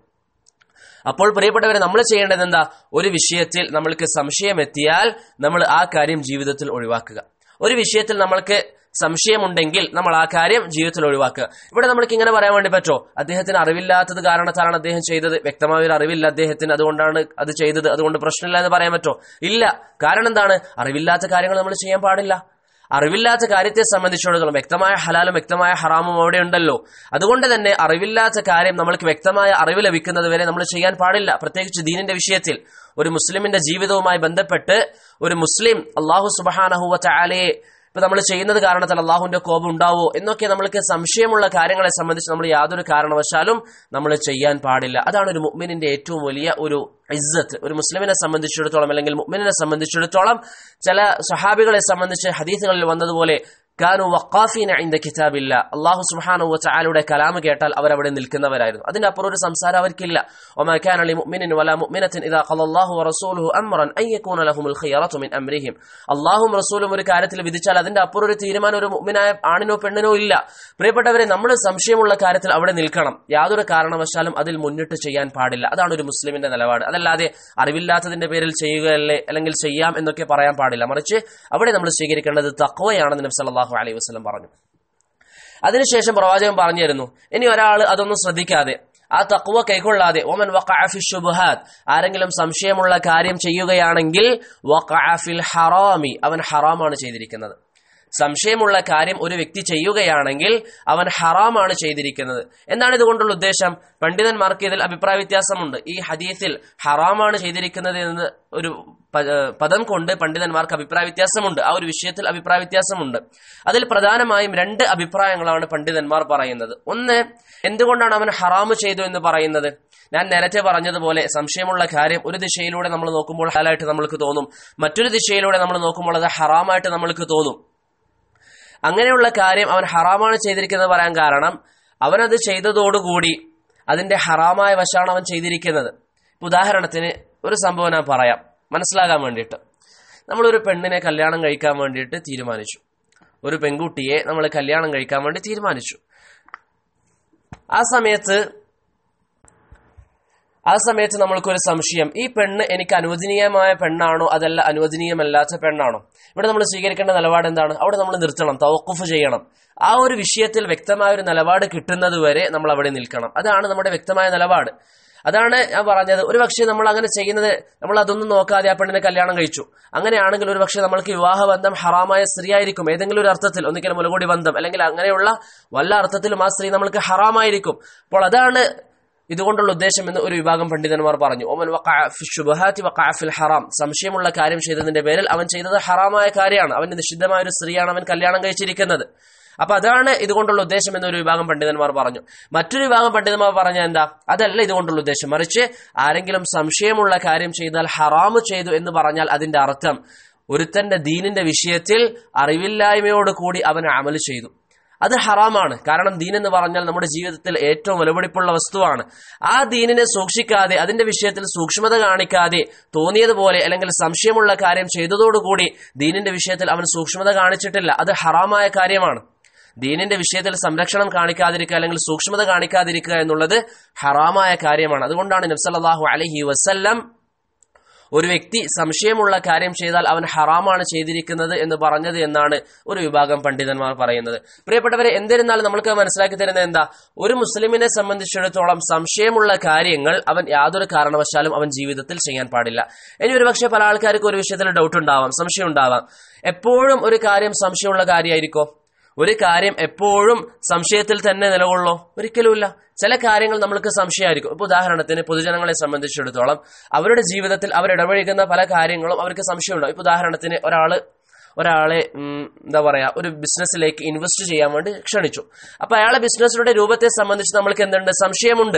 അപ്പോൾ പ്രിയപ്പെട്ടവരെ നമ്മൾ ചെയ്യേണ്ടത് എന്താ ഒരു വിഷയത്തിൽ നമ്മൾക്ക് സംശയം എത്തിയാൽ നമ്മൾ ആ കാര്യം ജീവിതത്തിൽ ഒഴിവാക്കുക ഒരു വിഷയത്തിൽ നമ്മൾക്ക് സംശയമുണ്ടെങ്കിൽ നമ്മൾ ആ കാര്യം ജീവിതത്തിൽ ഒഴിവാക്കുക ഇവിടെ നമ്മൾക്ക് ഇങ്ങനെ പറയാൻ വേണ്ടി പറ്റോ അദ്ദേഹത്തിന് അറിവില്ലാത്തത് കാരണത്താലാണ് അദ്ദേഹം ചെയ്തത് വ്യക്തമായ ഒരു അറിവില്ല അദ്ദേഹത്തിന് അതുകൊണ്ടാണ് അത് ചെയ്തത് അതുകൊണ്ട് പ്രശ്നമില്ല എന്ന് പറയാൻ പറ്റോ ഇല്ല കാരണം എന്താണ് അറിവില്ലാത്ത കാര്യങ്ങൾ നമ്മൾ ചെയ്യാൻ പാടില്ല അറിവില്ലാത്ത കാര്യത്തെ സംബന്ധിച്ചിടത്തോളം വ്യക്തമായ ഹലാലും വ്യക്തമായ ഹറാമും അവിടെ ഉണ്ടല്ലോ അതുകൊണ്ട് തന്നെ അറിവില്ലാത്ത കാര്യം നമ്മൾക്ക് വ്യക്തമായ അറിവ് ലഭിക്കുന്നത് വരെ നമ്മൾ ചെയ്യാൻ പാടില്ല പ്രത്യേകിച്ച് ദീനിന്റെ വിഷയത്തിൽ ഒരു മുസ്ലിമിന്റെ ജീവിതവുമായി ബന്ധപ്പെട്ട് ഒരു മുസ്ലിം അള്ളാഹു സുബഹാനഹുവ ചാലയെ ഇപ്പൊ നമ്മൾ ചെയ്യുന്നത് കാരണത്താൽ അള്ളാഹുവിന്റെ കോപം ഉണ്ടാവോ എന്നൊക്കെ നമ്മൾക്ക് സംശയമുള്ള കാര്യങ്ങളെ സംബന്ധിച്ച് നമ്മൾ യാതൊരു കാരണവശാലും നമ്മൾ ചെയ്യാൻ പാടില്ല അതാണ് ഒരു മുഅ്മിനിന്റെ ഏറ്റവും വലിയ ഒരു ഇസ്സത്ത് ഒരു മുസ്ലിമിനെ സംബന്ധിച്ചിടത്തോളം അല്ലെങ്കിൽ മുഅ്മിനെ സംബന്ധിച്ചിടത്തോളം ചില സഹാബികളെ സംബന്ധിച്ച് ഹദീസുകളിൽ വന്നതുപോലെ കാനു വഖാഫീന ഇൻദ കിതാബില്ല അള്ളാഹു സുബ്ഹാനഹു വതആലയുടെ കലാം കേട്ടാൽ അവർ അവിടെ നിൽക്കുന്നവരായിരുന്നു അതിന്റെ അപ്പുറം ഒരു സംസാരം അവർക്കില്ല വമാ കാന ലിമുഅ്മിനിൻ വലാ മുഅ്മിനത്തിൻ ഇദാ ഖല അല്ലാഹു വറസൂലുഹു അംറൻ അൻ യകൂന ലഹുമുൽ ഖിയറതു മിൻ അംരിഹിം അള്ളാഹും റസൂലും ഒരു കാര്യത്തിൽ വിധിച്ചാൽ അതിന്റെ അപ്പുറം ഒരു തീരുമാനം ഒരു മുഅ്മിനായ ആണിനോ പെണ്ണിനോ ഇല്ല പ്രിയപ്പെട്ടവരെ നമ്മൾ സംശയമുള്ള കാര്യത്തിൽ അവിടെ നിൽക്കണം യാതൊരു കാരണവശാലും അതിൽ മുന്നിട്ട് ചെയ്യാൻ പാടില്ല അതാണ് ഒരു മുസ്ലിമിന്റെ നിലപാട് അതല്ലാതെ അറിവില്ലാത്തതിന്റെ പേരിൽ ചെയ്യുകയല്ലേ അല്ലെങ്കിൽ ചെയ്യാം എന്നൊക്കെ പറയാൻ പാടില്ല മറിച്ച് അവിടെ നമ്മൾ സ്വീകരിക്കേണ്ടത് തക്വയാണെന്ന് നബി സല്ലല്ലാഹു അലൈഹി വസല്ലം പറഞ്ഞു അതിനുശേഷം പ്രവാചകൻ പറഞ്ഞിരുന്നു ഇനി ഒരാൾ അതൊന്നും ശ്രദ്ധിക്കാതെ ആ തക്വ കൈക്കൊള്ളാതെ ഓമൻ ഷുബുഹാദ് ആരെങ്കിലും സംശയമുള്ള കാര്യം ചെയ്യുകയാണെങ്കിൽ വഖഅഫിൽ ഹറാമി അവൻ ഹറാമാണ് ചെയ്തിരിക്കുന്നത് സംശയമുള്ള കാര്യം ഒരു വ്യക്തി ചെയ്യുകയാണെങ്കിൽ അവൻ ഹറാമാണ് ചെയ്തിരിക്കുന്നത് എന്താണ് ഇതുകൊണ്ടുള്ള ഉദ്ദേശം പണ്ഡിതന്മാർക്ക് ഇതിൽ അഭിപ്രായ വ്യത്യാസമുണ്ട് ഈ ഹദീസിൽ ഹറാമാണ് ചെയ്തിരിക്കുന്നത് എന്ന് ഒരു പദം കൊണ്ട് പണ്ഡിതന്മാർക്ക് അഭിപ്രായ വ്യത്യാസമുണ്ട് ആ ഒരു വിഷയത്തിൽ അഭിപ്രായ വ്യത്യാസമുണ്ട് അതിൽ പ്രധാനമായും രണ്ട് അഭിപ്രായങ്ങളാണ് പണ്ഡിതന്മാർ പറയുന്നത് ഒന്ന് എന്തുകൊണ്ടാണ് അവൻ ഹറാമ് ചെയ്തു എന്ന് പറയുന്നത് ഞാൻ നേരത്തെ പറഞ്ഞതുപോലെ സംശയമുള്ള കാര്യം ഒരു ദിശയിലൂടെ നമ്മൾ നോക്കുമ്പോൾ ഹലായിട്ട് നമ്മൾക്ക് തോന്നും മറ്റൊരു ദിശയിലൂടെ നമ്മൾ നോക്കുമ്പോൾ അത് ഹറാമായിട്ട് നമ്മൾക്ക് തോന്നും അങ്ങനെയുള്ള കാര്യം അവൻ ഹറാമാണ് ചെയ്തിരിക്കുന്നത് പറയാൻ കാരണം അവനത് ചെയ്തതോടുകൂടി അതിന്റെ ഹറാമായ വശമാണ് അവൻ ചെയ്തിരിക്കുന്നത് ഉദാഹരണത്തിന് ഒരു സംഭവം ഞാൻ പറയാം മനസ്സിലാകാൻ വേണ്ടിയിട്ട് നമ്മളൊരു പെണ്ണിനെ കല്യാണം കഴിക്കാൻ വേണ്ടിയിട്ട് തീരുമാനിച്ചു ഒരു പെൺകുട്ടിയെ നമ്മൾ കല്യാണം കഴിക്കാൻ വേണ്ടി തീരുമാനിച്ചു ആ സമയത്ത് ആ സമയത്ത് നമ്മൾക്കൊരു സംശയം ഈ പെണ്ണ് എനിക്ക് അനുവദനീയമായ പെണ്ണാണോ അതല്ല അനുവദനീയമല്ലാത്ത പെണ്ണാണോ ഇവിടെ നമ്മൾ സ്വീകരിക്കേണ്ട നിലപാട് എന്താണ് അവിടെ നമ്മൾ നിർത്തണം തവക്കുഫ് ചെയ്യണം ആ ഒരു വിഷയത്തിൽ വ്യക്തമായ ഒരു നിലപാട് കിട്ടുന്നത് വരെ നമ്മൾ അവിടെ നിൽക്കണം അതാണ് നമ്മുടെ വ്യക്തമായ നിലപാട് അതാണ് ഞാൻ പറഞ്ഞത് ഒരു പക്ഷേ നമ്മൾ അങ്ങനെ ചെയ്യുന്നത് നമ്മൾ അതൊന്നും നോക്കാതെ ആ പെണ്ണിനെ കല്യാണം കഴിച്ചു അങ്ങനെയാണെങ്കിൽ ഒരു പക്ഷേ നമ്മൾക്ക് വിവാഹബന്ധം ഹറാമായ സ്ത്രീ ആയിരിക്കും ഏതെങ്കിലും ഒരു അർത്ഥത്തിൽ ഒന്നിക്കൽ മുലകൂടി ബന്ധം അല്ലെങ്കിൽ അങ്ങനെയുള്ള വല്ല അർത്ഥത്തിലും ആ സ്ത്രീ നമ്മൾക്ക് ഹറാമായിരിക്കും അപ്പോൾ അതാണ് ഇതുകൊണ്ടുള്ള ഉദ്ദേശം എന്ന് ഒരു വിഭാഗം പണ്ഡിതന്മാർ പറഞ്ഞു ഓമൻ ഫിൽ ഹറാം സംശയമുള്ള കാര്യം ചെയ്തതിന്റെ പേരിൽ അവൻ ചെയ്തത് ഹറാമായ കാര്യമാണ് അവന്റെ നിഷിദ്ധമായ ഒരു സ്ത്രീയാണ് അവൻ കല്യാണം കഴിച്ചിരിക്കുന്നത് അപ്പൊ അതാണ് ഇതുകൊണ്ടുള്ള ഉദ്ദേശം എന്നൊരു വിഭാഗം പണ്ഡിതന്മാർ പറഞ്ഞു മറ്റൊരു വിഭാഗം പണ്ഡിതന്മാർ പറഞ്ഞ എന്താ അതല്ല ഇതുകൊണ്ടുള്ള ഉദ്ദേശം മറിച്ച് ആരെങ്കിലും സംശയമുള്ള കാര്യം ചെയ്താൽ ഹറാമ് ചെയ്തു എന്ന് പറഞ്ഞാൽ അതിന്റെ അർത്ഥം ഒരുത്തന്റെ ദീനിന്റെ വിഷയത്തിൽ അറിവില്ലായ്മയോട് കൂടി അവൻ അമൽ ചെയ്തു അത് ഹറാമാണ് കാരണം ദീൻ എന്ന് പറഞ്ഞാൽ നമ്മുടെ ജീവിതത്തിൽ ഏറ്റവും വിലപിടിപ്പുള്ള വസ്തുവാണ് ആ ദീനിനെ സൂക്ഷിക്കാതെ അതിന്റെ വിഷയത്തിൽ സൂക്ഷ്മത കാണിക്കാതെ തോന്നിയതുപോലെ അല്ലെങ്കിൽ സംശയമുള്ള കാര്യം ചെയ്തതോടുകൂടി ദീനിന്റെ വിഷയത്തിൽ അവൻ സൂക്ഷ്മത കാണിച്ചിട്ടില്ല അത് ഹറാമായ കാര്യമാണ് ദീനിന്റെ വിഷയത്തിൽ സംരക്ഷണം കാണിക്കാതിരിക്കുക അല്ലെങ്കിൽ സൂക്ഷ്മത കാണിക്കാതിരിക്കുക എന്നുള്ളത് ഹറാമായ കാര്യമാണ് അതുകൊണ്ടാണ് നബ്സല്ലാഹു അലഹി വസ്ല്ലം ഒരു വ്യക്തി സംശയമുള്ള കാര്യം ചെയ്താൽ അവൻ ഹറാമാണ് ചെയ്തിരിക്കുന്നത് എന്ന് പറഞ്ഞത് എന്നാണ് ഒരു വിഭാഗം പണ്ഡിതന്മാർ പറയുന്നത് പ്രിയപ്പെട്ടവരെ എന്നിരുന്നാലും നമ്മൾക്ക് മനസ്സിലാക്കി തരുന്നത് എന്താ ഒരു മുസ്ലിമിനെ സംബന്ധിച്ചിടത്തോളം സംശയമുള്ള കാര്യങ്ങൾ അവൻ യാതൊരു കാരണവശാലും അവൻ ജീവിതത്തിൽ ചെയ്യാൻ പാടില്ല ഇനി ഒരുപക്ഷെ പല ആൾക്കാർക്ക് ഒരു വിഷയത്തിൽ ഡൗട്ട് ഉണ്ടാവാം സംശയം ഉണ്ടാവാം എപ്പോഴും ഒരു കാര്യം സംശയമുള്ള കാര്യമായിരിക്കോ ഒരു കാര്യം എപ്പോഴും സംശയത്തിൽ തന്നെ നിലകൊള്ളോ ഒരിക്കലുമില്ല ചില കാര്യങ്ങൾ നമ്മൾക്ക് സംശയമായിരിക്കും ഇപ്പൊ ഉദാഹരണത്തിന് പൊതുജനങ്ങളെ സംബന്ധിച്ചിടത്തോളം അവരുടെ ജീവിതത്തിൽ അവർ ഇടപഴകുന്ന പല കാര്യങ്ങളും അവർക്ക് സംശയമുണ്ടാവും ഇപ്പൊ ഉദാഹരണത്തിന് ഒരാള് ഒരാളെ എന്താ പറയാ ഒരു ബിസിനസ്സിലേക്ക് ഇൻവെസ്റ്റ് ചെയ്യാൻ വേണ്ടി ക്ഷണിച്ചു അപ്പൊ അയാളെ ബിസിനസ്സിയുടെ രൂപത്തെ സംബന്ധിച്ച് നമ്മൾക്ക് എന്തുണ്ട് സംശയമുണ്ട്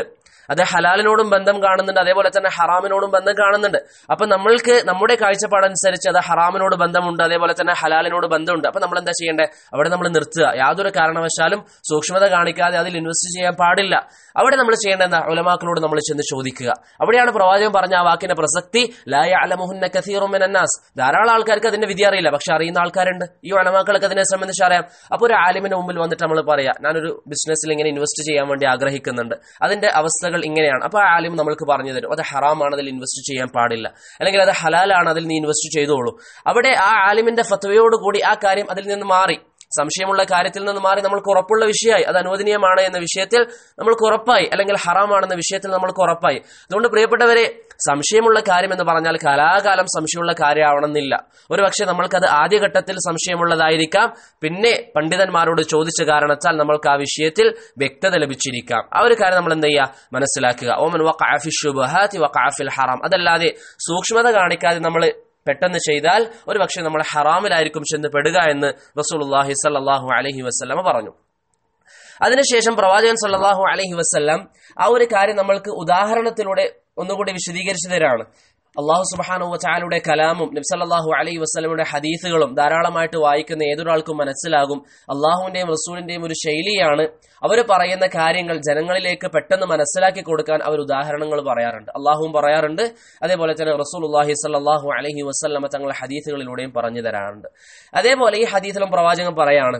അത് ഹലാലിനോടും ബന്ധം കാണുന്നുണ്ട് അതേപോലെ തന്നെ ഹറാമിനോടും ബന്ധം കാണുന്നുണ്ട് അപ്പൊ നമ്മൾക്ക് നമ്മുടെ കാഴ്ചപ്പാടനുസരിച്ച് അത് ഹറാമിനോട് ബന്ധമുണ്ട് അതേപോലെ തന്നെ ഹലാലിനോട് ബന്ധമുണ്ട് അപ്പൊ നമ്മൾ എന്താ ചെയ്യേണ്ടത് അവിടെ നമ്മൾ നിർത്തുക യാതൊരു കാരണവശാലും സൂക്ഷ്മത കാണിക്കാതെ അതിൽ ഇൻവെസ്റ്റ് ചെയ്യാൻ പാടില്ല അവിടെ നമ്മൾ ചെയ്യേണ്ട എന്താ ഉലമാക്കളോട് നമ്മൾ ചെന്ന് ചോദിക്കുക അവിടെയാണ് പ്രവാചകൻ പറഞ്ഞ ആ വാക്കിന്റെ പ്രസക്തി ലായ അലമുഹുന്ന കസീറുമിനാസ് ധാരാളം ആൾക്കാർക്ക് അതിന്റെ വിധി അറിയില്ല പക്ഷെ അറിയുന്ന ആൾക്കാരുണ്ട് ഈ ഉലമാക്കൾക്ക് അതിനെ സംബന്ധിച്ച് അറിയാം അപ്പോൾ ഒരു ആലിമിന്റെ മുമ്പിൽ വന്നിട്ട് നമ്മൾ പറയാ ഞാനൊരു ബിസിനസ്സിൽ ഇങ്ങനെ ഇൻവെസ്റ്റ് ചെയ്യാൻ വേണ്ടി ആഗ്രഹിക്കുന്നുണ്ട് അതിന്റെ അവസ്ഥകൾ ഇങ്ങനെയാണ് അപ്പൊ ആ ആലിം നമ്മൾക്ക് പറഞ്ഞു തരും അത് ഹറാമാണ് അതിൽ ഇൻവെസ്റ്റ് ചെയ്യാൻ പാടില്ല അല്ലെങ്കിൽ അത് ഹലാലാണ് അതിൽ നീ ഇൻവെസ്റ്റ് ചെയ്തോളൂ അവിടെ ആ ആലിമിന്റെ ഫത്വയോട് കൂടി ആ കാര്യം അതിൽ നിന്ന് മാറി സംശയമുള്ള കാര്യത്തിൽ നിന്ന് മാറി നമ്മൾക്ക് ഉറപ്പുള്ള വിഷയമായി അത് അനുവദനീയമാണ് എന്ന വിഷയത്തിൽ നമ്മൾക്ക് ഉറപ്പായി അല്ലെങ്കിൽ ഹറാമാണെന്ന വിഷയത്തിൽ നമ്മൾക്ക് ഉറപ്പായി അതുകൊണ്ട് പ്രിയപ്പെട്ടവരെ സംശയമുള്ള കാര്യം എന്ന് പറഞ്ഞാൽ കലാകാലം സംശയമുള്ള കാര്യമാവണമെന്നില്ല ഒരു പക്ഷേ നമ്മൾക്കത് ആദ്യഘട്ടത്തിൽ സംശയമുള്ളതായിരിക്കാം പിന്നെ പണ്ഡിതന്മാരോട് ചോദിച്ച കാരണത്താൽ നമ്മൾക്ക് ആ വിഷയത്തിൽ വ്യക്തത ലഭിച്ചിരിക്കാം ആ ഒരു കാര്യം നമ്മൾ എന്ത് ചെയ്യുക മനസ്സിലാക്കുക ഓമൻ വഖഅഫി ശുബഹാത്തി വഖഅഫിൽ ഹറാം അതല്ലാതെ സൂക്ഷ്മത കാണിക്കാതെ നമ്മൾ പെട്ടെന്ന് ചെയ്താൽ ഒരു പക്ഷേ നമ്മൾ ഹറാമിലായിരിക്കും ചെന്ന് പെടുക എന്ന് റസൂലുള്ളാഹി സല്ലല്ലാഹു അലൈഹി വസല്ലമ പറഞ്ഞു അതിനുശേഷം പ്രവാചകൻ സല്ലല്ലാഹു അലൈഹി വസല്ലം ആ ഒരു കാര്യം നമ്മൾക്ക് ഉദാഹരണത്തിലൂടെ ഒന്നുകൂടി വിശദീകരിച്ചു തരാണ് അള്ളാഹു സുബാനു വച്ചാലുടെ കലാമും നബ്സല്ലാഹു അലൈഹി വസ്ലമിയുടെ ഹദീസുകളും ധാരാളമായിട്ട് വായിക്കുന്ന ഏതൊരാൾക്കും മനസ്സിലാകും അള്ളാഹുവിന്റെയും റസൂലിന്റെയും ഒരു ശൈലിയാണ് അവർ പറയുന്ന കാര്യങ്ങൾ ജനങ്ങളിലേക്ക് പെട്ടെന്ന് മനസ്സിലാക്കി കൊടുക്കാൻ അവർ ഉദാഹരണങ്ങൾ പറയാറുണ്ട് അള്ളാഹുവും പറയാറുണ്ട് അതേപോലെ തന്നെ റസൂൽ അള്ളാഹി സല്ലാഹു അലൈഹി വസ്ലമ തങ്ങളുടെ ഹദീസുകളിലൂടെയും പറഞ്ഞു തരാറുണ്ട് അതേപോലെ ഈ ഹദീസിലും പ്രവാചകൻ പറയാണ്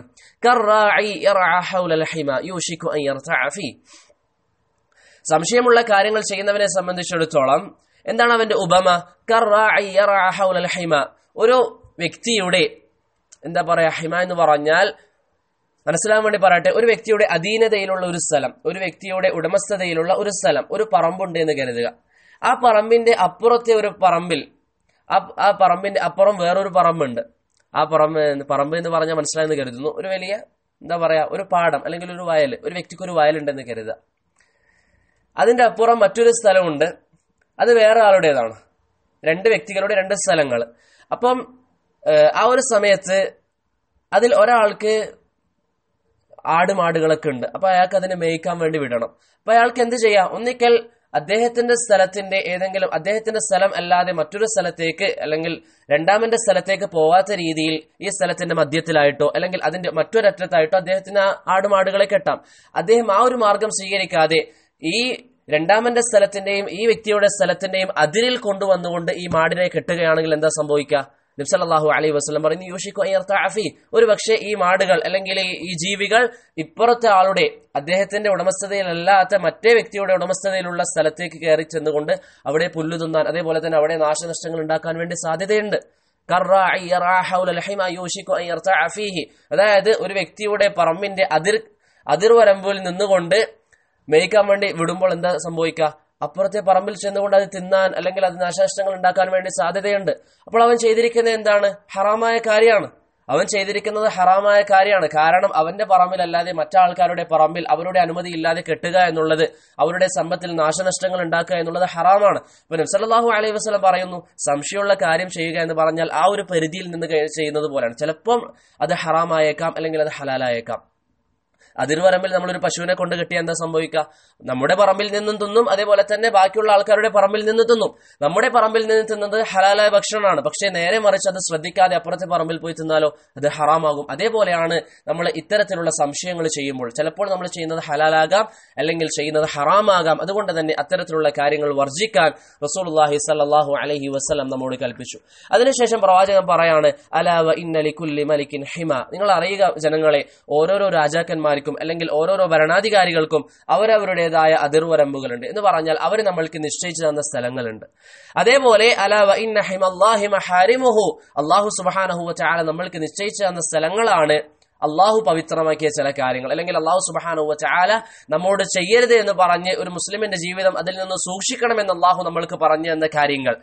സംശയമുള്ള കാര്യങ്ങൾ ചെയ്യുന്നവനെ സംബന്ധിച്ചിടത്തോളം എന്താണ് അവന്റെ ഉപമ ഹിമ ഒരു വ്യക്തിയുടെ എന്താ പറയാ ഹിമ എന്ന് പറഞ്ഞാൽ മനസ്സിലാകാൻ വേണ്ടി പറയട്ടെ ഒരു വ്യക്തിയുടെ അധീനതയിലുള്ള ഒരു സ്ഥലം ഒരു വ്യക്തിയുടെ ഉടമസ്ഥതയിലുള്ള ഒരു സ്ഥലം ഒരു പറമ്പുണ്ട് എന്ന് കരുതുക ആ പറമ്പിന്റെ അപ്പുറത്തെ ഒരു പറമ്പിൽ ആ ആ പറമ്പിന്റെ അപ്പുറം വേറൊരു പറമ്പുണ്ട് ആ പറമ്പ് പറമ്പ് എന്ന് പറഞ്ഞാൽ മനസ്സിലായെന്ന് കരുതുന്നു ഒരു വലിയ എന്താ പറയാ ഒരു പാടം അല്ലെങ്കിൽ ഒരു വയൽ ഒരു വ്യക്തിക്ക് ഒരു വയലുണ്ടെന്ന് കരുതുക അതിന്റെ അപ്പുറം മറ്റൊരു സ്ഥലമുണ്ട് അത് വേറെ ആളുടേതാണ് രണ്ട് വ്യക്തികളുടെ രണ്ട് സ്ഥലങ്ങൾ അപ്പം ആ ഒരു സമയത്ത് അതിൽ ഒരാൾക്ക് ആടുമാടുകളൊക്കെ ഉണ്ട് അപ്പൊ അയാൾക്ക് അതിനെ മേയ്ക്കാൻ വേണ്ടി വിടണം അപ്പൊ അയാൾക്ക് എന്ത് ചെയ്യാം ഒന്നിക്കൽ അദ്ദേഹത്തിന്റെ സ്ഥലത്തിന്റെ ഏതെങ്കിലും അദ്ദേഹത്തിന്റെ സ്ഥലം അല്ലാതെ മറ്റൊരു സ്ഥലത്തേക്ക് അല്ലെങ്കിൽ രണ്ടാമന്റെ സ്ഥലത്തേക്ക് പോവാത്ത രീതിയിൽ ഈ സ്ഥലത്തിന്റെ മധ്യത്തിലായിട്ടോ അല്ലെങ്കിൽ അതിന്റെ മറ്റൊരറ്റത്തായിട്ടോ അദ്ദേഹത്തിന് ആ ആടുമാടുകളെ കെട്ടാം അദ്ദേഹം ആ ഒരു മാർഗം സ്വീകരിക്കാതെ ഈ രണ്ടാമന്റെ സ്ഥലത്തിന്റെയും ഈ വ്യക്തിയുടെ സ്ഥലത്തിന്റെയും അതിരിൽ കൊണ്ടുവന്നുകൊണ്ട് ഈ മാടിനെ കെട്ടുകയാണെങ്കിൽ എന്താ സംഭവിക്കുക നബ്സല്ലാഹു അലൈഹി വസ്ലം പറയുന്നു യോഷിക്കു അയ്യർത്താഫി ഒരു പക്ഷേ ഈ മാടുകൾ അല്ലെങ്കിൽ ഈ ജീവികൾ ഇപ്പുറത്തെ ആളുടെ അദ്ദേഹത്തിന്റെ ഉടമസ്ഥതയിലല്ലാത്ത മറ്റേ വ്യക്തിയുടെ ഉടമസ്ഥതയിലുള്ള സ്ഥലത്തേക്ക് കയറി ചെന്നുകൊണ്ട് അവിടെ പുല്ലു തിന്നാൻ അതേപോലെ തന്നെ അവിടെ നാശനഷ്ടങ്ങൾ ഉണ്ടാക്കാൻ വേണ്ടി സാധ്യതയുണ്ട് അതായത് ഒരു വ്യക്തിയുടെ പറമ്പിന്റെ അതിർ അതിർവരമ്പിൽ നിന്നുകൊണ്ട് മേയ്ക്കാൻ വേണ്ടി വിടുമ്പോൾ എന്താ സംഭവിക്കുക അപ്പുറത്തെ പറമ്പിൽ ചെന്നുകൊണ്ട് അത് തിന്നാൻ അല്ലെങ്കിൽ അത് നാശനഷ്ടങ്ങൾ ഉണ്ടാക്കാൻ വേണ്ടി സാധ്യതയുണ്ട് അപ്പോൾ അവൻ ചെയ്തിരിക്കുന്നത് എന്താണ് ഹറാമായ കാര്യമാണ് അവൻ ചെയ്തിരിക്കുന്നത് ഹറാമായ കാര്യമാണ് കാരണം അവന്റെ പറമ്പിലല്ലാതെ മറ്റാൾക്കാരുടെ പറമ്പിൽ അവരുടെ അനുമതി ഇല്ലാതെ കെട്ടുക എന്നുള്ളത് അവരുടെ സമ്പത്തിൽ നാശനഷ്ടങ്ങൾ ഉണ്ടാക്കുക എന്നുള്ളത് ഹറാമാണ് ഇപ്പൊ നബ്സല്ലാഹു അലൈഹി വസ്ലം പറയുന്നു സംശയമുള്ള കാര്യം ചെയ്യുക എന്ന് പറഞ്ഞാൽ ആ ഒരു പരിധിയിൽ നിന്ന് ചെയ്യുന്നത് പോലെയാണ് ചിലപ്പം അത് ഹറാമായേക്കാം അല്ലെങ്കിൽ അത് ഹലാലായേക്കാം അതിർവരമ്പിൽ നമ്മളൊരു പശുവിനെ കൊണ്ട് കെട്ടിയാൽ എന്താ സംഭവിക്കുക നമ്മുടെ പറമ്പിൽ നിന്നും തിന്നും അതേപോലെ തന്നെ ബാക്കിയുള്ള ആൾക്കാരുടെ പറമ്പിൽ നിന്ന് തിന്നും നമ്മുടെ പറമ്പിൽ നിന്ന് തിന്നത് ഹലാലായ ഭക്ഷണമാണ് പക്ഷേ നേരെ മറിച്ച് അത് ശ്രദ്ധിക്കാതെ അപ്പുറത്തെ പറമ്പിൽ പോയി തിന്നാലോ അത് ഹറാമാകും അതേപോലെയാണ് നമ്മൾ ഇത്തരത്തിലുള്ള സംശയങ്ങൾ ചെയ്യുമ്പോൾ ചിലപ്പോൾ നമ്മൾ ചെയ്യുന്നത് ഹലാലാകാം അല്ലെങ്കിൽ ചെയ്യുന്നത് ഹറാമാകാം അതുകൊണ്ട് തന്നെ അത്തരത്തിലുള്ള കാര്യങ്ങൾ വർജിക്കാൻ റസൂലുള്ളാഹി സല്ലല്ലാഹു അലൈഹി വസല്ലം നമ്മോട് കൽപ്പിച്ചു അതിനുശേഷം പ്രവാചകൻ പറയാണ് അലാവ ഇന്നലി കുല്ലി മലിക്കിൻ ഹിമ നിങ്ങൾ അറിയുക ജനങ്ങളെ ഓരോരോ രാജാക്കന്മാർക്കും അല്ലെങ്കിൽ ഓരോരോ ഭരണാധികാരികൾക്കും അവരവരുടേതായ അതിർവരമ്പുകളുണ്ട് എന്ന് പറഞ്ഞാൽ അവർ നമ്മൾക്ക് നിശ്ചയിച്ചു തന്ന സ്ഥലങ്ങളുണ്ട് അതേപോലെ അലാവ ഇന്ന ഹിമല്ലാഹി മഹാരിമുഹു അള്ളാഹു സുബഹാനഹു ചാല നമ്മൾക്ക് നിശ്ചയിച്ചു തന്ന സ്ഥലങ്ങളാണ് അള്ളാഹു പവിത്രമാക്കിയ ചില കാര്യങ്ങൾ അല്ലെങ്കിൽ അള്ളാഹു സുബാനുവ ചാല നമ്മോട് ചെയ്യരുത് എന്ന് പറഞ്ഞ് ഒരു മുസ്ലിമിന്റെ ജീവിതം അതിൽ നിന്ന് സൂക്ഷിക്കണമെന്ന് അള്ളാഹു നമ്മൾക്ക് പറഞ്ഞു തന്ന കാര്യങ്ങൾ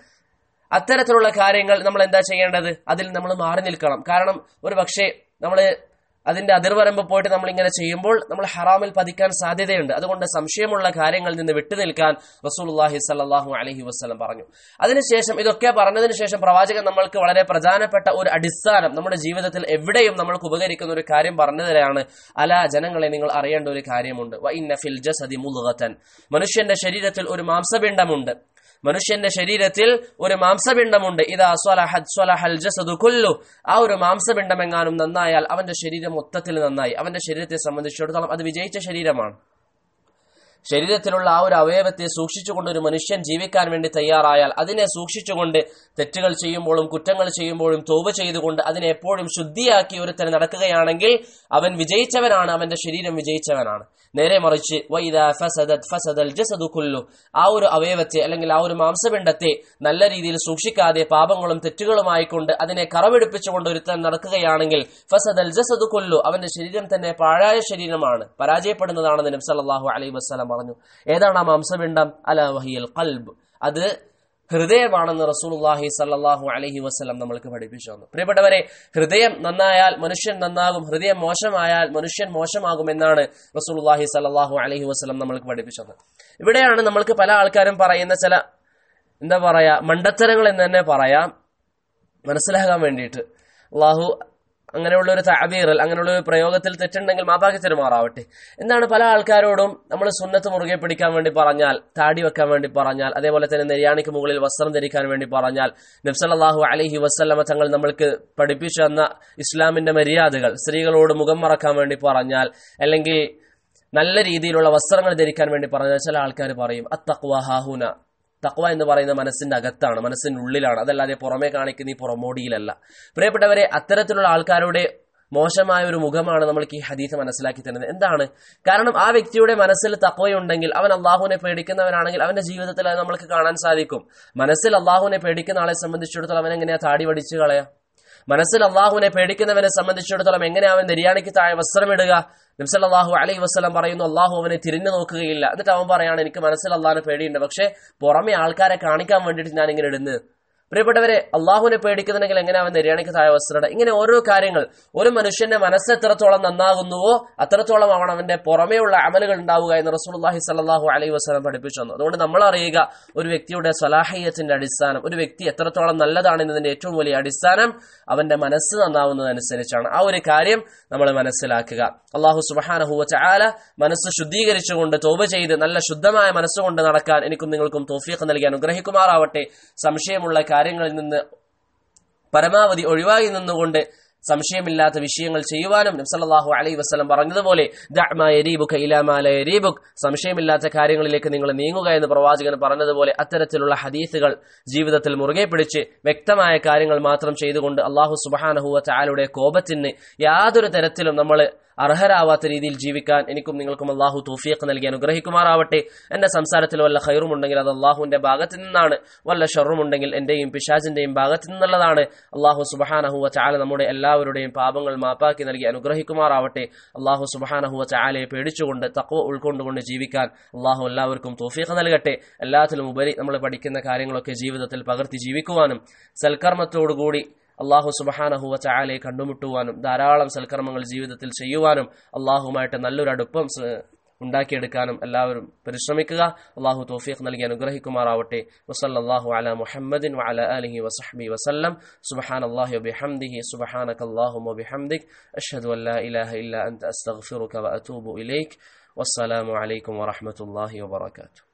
അത്തരത്തിലുള്ള കാര്യങ്ങൾ നമ്മൾ എന്താ ചെയ്യേണ്ടത് അതിൽ നമ്മൾ മാറി നിൽക്കണം കാരണം ഒരു പക്ഷേ നമ്മൾ അതിന്റെ അതിർവരമ്പ് പോയിട്ട് നമ്മൾ ഇങ്ങനെ ചെയ്യുമ്പോൾ നമ്മൾ ഹറാമിൽ പതിക്കാൻ സാധ്യതയുണ്ട് അതുകൊണ്ട് സംശയമുള്ള കാര്യങ്ങളിൽ നിന്ന് വിട്ടുനിൽക്കാൻ റസൂലുള്ളാഹി സല്ലല്ലാഹു അലൈഹി വസല്ലം പറഞ്ഞു അതിനുശേഷം ഇതൊക്കെ പറഞ്ഞതിന് ശേഷം പ്രവാചകൻ നമ്മൾക്ക് വളരെ പ്രധാനപ്പെട്ട ഒരു അടിസ്ഥാനം നമ്മുടെ ജീവിതത്തിൽ എവിടെയും നമ്മൾക്ക് ഉപകരിക്കുന്ന ഒരു കാര്യം പറഞ്ഞു തരാണ് അല ജനങ്ങളെ നിങ്ങൾ അറിയേണ്ട ഒരു കാര്യമുണ്ട് വ ഇന്ന ഫിൽ ജസദി മുൽഗതൻ മനുഷ്യന്റെ ശരീരത്തിൽ ഒരു മാംസപിണ്ഡമുണ്ട് മനുഷ്യന്റെ ശരീരത്തിൽ ഒരു മാംസപിണ്ഡമുണ്ട് ഇതാ സ്വലഹത് സ്വലഹൽ ജസദു കുല്ലു ആ ഒരു മാംസപിണ്ഡം എങ്ങാനും നന്നായാൽ അവന്റെ ശരീരം മൊത്തത്തിൽ നന്നായി അവന്റെ ശരീരത്തെ സംബന്ധിച്ചിടത്തോളം അത് വിജയിച്ച ശരീരമാണ് ശരീരത്തിലുള്ള ആ ഒരു അവയവത്തെ സൂക്ഷിച്ചുകൊണ്ട് ഒരു മനുഷ്യൻ ജീവിക്കാൻ വേണ്ടി തയ്യാറായാൽ അതിനെ സൂക്ഷിച്ചുകൊണ്ട് തെറ്റുകൾ ചെയ്യുമ്പോഴും കുറ്റങ്ങൾ ചെയ്യുമ്പോഴും തോപ് ചെയ്തുകൊണ്ട് അതിനെ എപ്പോഴും ശുദ്ധിയാക്കി ഒരുത്തന് നടക്കുകയാണെങ്കിൽ അവൻ വിജയിച്ചവനാണ് അവന്റെ ശരീരം വിജയിച്ചവനാണ് നേരെ മറിച്ച് വൈദാ ഫസദത് ഫസദൽ ജസദു കുല്ലു ആ ഒരു അവയവത്തെ അല്ലെങ്കിൽ ആ ഒരു മാംസപിണ്ഡത്തെ നല്ല രീതിയിൽ സൂക്ഷിക്കാതെ പാപങ്ങളും തെറ്റുകളുമായിക്കൊണ്ട് അതിനെ കറവെടുപ്പിച്ചുകൊണ്ട് ഒരുത്തൻ നടക്കുകയാണെങ്കിൽ ഫസദൽ ജസദു കൊല്ലു അവന്റെ ശരീരം തന്നെ പാഴായ ശരീരമാണ് പരാജയപ്പെടുന്നതാണെന്ന് നബി സല്ലല്ലാഹു അലൈഹി വസല്ലം പറഞ്ഞു ഏതാണ് ആ മാംസപിണ്ഡം അല വഹിയൽ ഖൽബ് അത് ഹൃദയമാണെന്ന് റസൂലുള്ളാഹി സല്ലല്ലാഹു അലൈഹി വസല്ലം നമ്മൾക്ക് പഠിപ്പിച്ചു തന്നു പ്രിയപ്പെട്ടവരെ ഹൃദയം നന്നായാൽ മനുഷ്യൻ നന്നാകും ഹൃദയം മോശമായാൽ മനുഷ്യൻ മോശമാകുമെന്നാണ് റസൂലുള്ളാഹി സല്ലല്ലാഹു അലൈഹി വസല്ലം നമ്മൾക്ക് പഠിപ്പിച്ചു തന്നത് ഇവിടെയാണ് നമ്മൾക്ക് പല ആൾക്കാരും പറയുന്ന ചില എന്താ പറയാ മണ്ടത്തരങ്ങൾ എന്ന് തന്നെ പറയാം മനസ്സിലാകാൻ വേണ്ടിയിട്ട് അള്ളാഹു അങ്ങനെയുള്ള ഒരു താബീറൽ അങ്ങനെയുള്ള ഒരു പ്രയോഗത്തിൽ തെറ്റുണ്ടെങ്കിൽ മാപ്പാക്കി തരുമാറാവട്ടെ എന്താണ് പല ആൾക്കാരോടും നമ്മൾ സുന്നത്ത് മുറുകെ പിടിക്കാൻ വേണ്ടി പറഞ്ഞാൽ താടി വെക്കാൻ വേണ്ടി പറഞ്ഞാൽ അതേപോലെ തന്നെ നെര്യാണിക്ക് മുകളിൽ വസ്ത്രം ധരിക്കാൻ വേണ്ടി പറഞ്ഞാൽ നബ്സല്ലാഹു അലഹി വസ്ല്ലമ തങ്ങൾ നമ്മൾക്ക് പഠിപ്പിച്ചു തന്ന ഇസ്ലാമിന്റെ മര്യാദകൾ സ്ത്രീകളോട് മുഖം മറക്കാൻ വേണ്ടി പറഞ്ഞാൽ അല്ലെങ്കിൽ നല്ല രീതിയിലുള്ള വസ്ത്രങ്ങൾ ധരിക്കാൻ വേണ്ടി പറഞ്ഞാൽ ചില ആൾക്കാർ പറയും അത്തക്വ ഹാഹുന തക്വ എന്ന് പറയുന്ന മനസ്സിന്റെ അകത്താണ് മനസ്സിന്റെ ഉള്ളിലാണ് അതല്ലാതെ പുറമേ കാണിക്കുന്ന ഈ പുറമോടിയിലല്ല പ്രിയപ്പെട്ടവരെ അത്തരത്തിലുള്ള ആൾക്കാരുടെ മോശമായ ഒരു മുഖമാണ് നമ്മൾക്ക് ഈ ഹദീസ് മനസ്സിലാക്കി തരുന്നത് എന്താണ് കാരണം ആ വ്യക്തിയുടെ മനസ്സിൽ തക്വയുണ്ടെങ്കിൽ അവൻ അള്ളാഹുവിനെ പേടിക്കുന്നവനാണെങ്കിൽ അവന്റെ ജീവിതത്തിൽ അത് നമ്മൾക്ക് കാണാൻ സാധിക്കും മനസ്സിൽ അള്ളാഹുവിനെ പേടിക്കുന്ന ആളെ സംബന്ധിച്ചിടത്തോളം അവൻ എങ്ങനെയാ താടി വടിച്ചു കളയാ മനസ്സിൽ അള്ളാഹുവിനെ പേടിക്കുന്നവനെ സംബന്ധിച്ചിടത്തോളം എങ്ങനെ അവൻ നെരിയാണിക്ക് താഴെ വസ്ത്രമിടുക നബ്സല്ലാഹു അലൈഹി വസ്ലം പറയുന്നു അള്ളാഹു അവനെ തിരിഞ്ഞു നോക്കുകയില്ല എന്നിട്ട് അവൻ പറയാണ് എനിക്ക് മനസ്സിൽ അള്ളാഹിനെ പേടിയുണ്ട് പക്ഷെ പുറമെ ആൾക്കാരെ കാണിക്കാൻ വേണ്ടിയിട്ട് ഞാൻ ഇങ്ങനെ ഇടുന്നു പ്രിയപ്പെട്ടവരെ അള്ളാഹുവിനെ പേടിക്കുന്നുണ്ടെങ്കിൽ എങ്ങനെ അവൻ നിര്യാണിക്ക് താഴെ വസ്ത്രട ഇങ്ങനെ ഓരോ കാര്യങ്ങൾ ഒരു മനുഷ്യന്റെ മനസ്സ് എത്രത്തോളം നന്നാകുന്നുവോ അത്രത്തോളം ആവണം അവന്റെ പുറമേയുള്ള അമലുകൾ ഉണ്ടാവുക എന്ന് റസൂലുള്ളാഹി സല്ലല്ലാഹു അലൈഹി വസല്ലം പഠിപ്പിച്ചു തന്നു അതുകൊണ്ട് നമ്മൾ അറിയുക ഒരു വ്യക്തിയുടെ സ്വലാഹിയത്തിന്റെ അടിസ്ഥാനം ഒരു വ്യക്തി എത്രത്തോളം നല്ലതാണ് എന്നതിന്റെ ഏറ്റവും വലിയ അടിസ്ഥാനം അവന്റെ മനസ്സ് നന്നാവുന്നതനുസരിച്ചാണ് ആ ഒരു കാര്യം നമ്മൾ മനസ്സിലാക്കുക അള്ളാഹു സുബഹാനഹുവ ചാല മനസ്സ് ശുദ്ധീകരിച്ചുകൊണ്ട് തോപ ചെയ്ത് നല്ല ശുദ്ധമായ മനസ്സുകൊണ്ട് നടക്കാൻ എനിക്കും നിങ്ങൾക്കും തോഫീഖ് നൽകി അനുഗ്രഹിക്കുമാറാവട്ടെ സംശയമുള്ള കാര്യങ്ങളിൽ നിന്ന് പരമാവധി ഒഴിവായി നിന്നുകൊണ്ട് സംശയമില്ലാത്ത വിഷയങ്ങൾ ചെയ്യുവാനും നബ്സല്ലാഹു അലൈഹി വസ്ലം പറഞ്ഞതുപോലെ സംശയമില്ലാത്ത കാര്യങ്ങളിലേക്ക് നിങ്ങൾ നീങ്ങുക എന്ന് പ്രവാചകൻ പറഞ്ഞതുപോലെ അത്തരത്തിലുള്ള ഹദീസുകൾ ജീവിതത്തിൽ മുറുകെ പിടിച്ച് വ്യക്തമായ കാര്യങ്ങൾ മാത്രം ചെയ്തുകൊണ്ട് അള്ളാഹു സുബാനഹുവ ചാലയുടെ കോപത്തിന് യാതൊരു തരത്തിലും നമ്മൾ അർഹരാവാത്ത രീതിയിൽ ജീവിക്കാൻ എനിക്കും നിങ്ങൾക്കും അള്ളാഹു തൗഫീഖ് നൽകി അനുഗ്രഹിക്കുമാറാവട്ടെ എന്റെ സംസാരത്തിൽ വല്ല ഖൈറുമുണ്ടെങ്കിൽ അത് അള്ളാഹുവിന്റെ ഭാഗത്തു നിന്നാണ് വല്ല ഷറുമുണ്ടെങ്കിൽ എന്റെയും പിശാജിന്റെയും ഭാഗത്തു നിന്നുള്ളതാണ് അള്ളാഹു സുബഹാനഹുവ ചാല നമ്മുടെ എല്ലാവരുടെയും പാപങ്ങൾ മാപ്പാക്കി നൽകി അനുഗ്രഹിക്കുമാറാവട്ടെ അള്ളാഹു സുബഹാനഹുവ ചാലയെ പേടിച്ചുകൊണ്ട് തക്വ ഉൾക്കൊണ്ടുകൊണ്ട് ജീവിക്കാൻ അള്ളാഹു എല്ലാവർക്കും തൗഫീഖ് നൽകട്ടെ എല്ലാത്തിലും ഉപരി നമ്മൾ പഠിക്കുന്ന കാര്യങ്ങളൊക്കെ ജീവിതത്തിൽ പകർത്തി ജീവിക്കുവാനും സൽക്കർമ്മത്തോടുകൂടി അള്ളാഹു സുബഹാനഹുവ ചായാലെ കണ്ടുമുട്ടുവാനും ധാരാളം സൽക്കർമ്മങ്ങൾ ജീവിതത്തിൽ ചെയ്യുവാനും അള്ളാഹുമായിട്ട് നല്ലൊരു അടുപ്പം ഉണ്ടാക്കിയെടുക്കാനും എല്ലാവരും പരിശ്രമിക്കുക അള്ളാഹു തോഫീഖ് നൽകി അനുഗ്രഹിക്കുമാറാവട്ടെ വസല്ലാഹു അല മുഹമ്മദിൻ വഅല ആലിഹി വസഹബി വസല്ലം സുബഹാൻ അള്ളാഹു ബിഹംദിഹി സുബഹാനക അല്ലാഹു വബിഹംദിക് അഷ്ഹദു അൻ ലാ ഇലാഹ ഇല്ല അൻത അസ്തഗ്ഫിറുക വഅതൂബു ഇലൈക് വസ്സലാമു അലൈക്കും വറഹ്മത്തുള്ളാഹി വബറകാതുഹു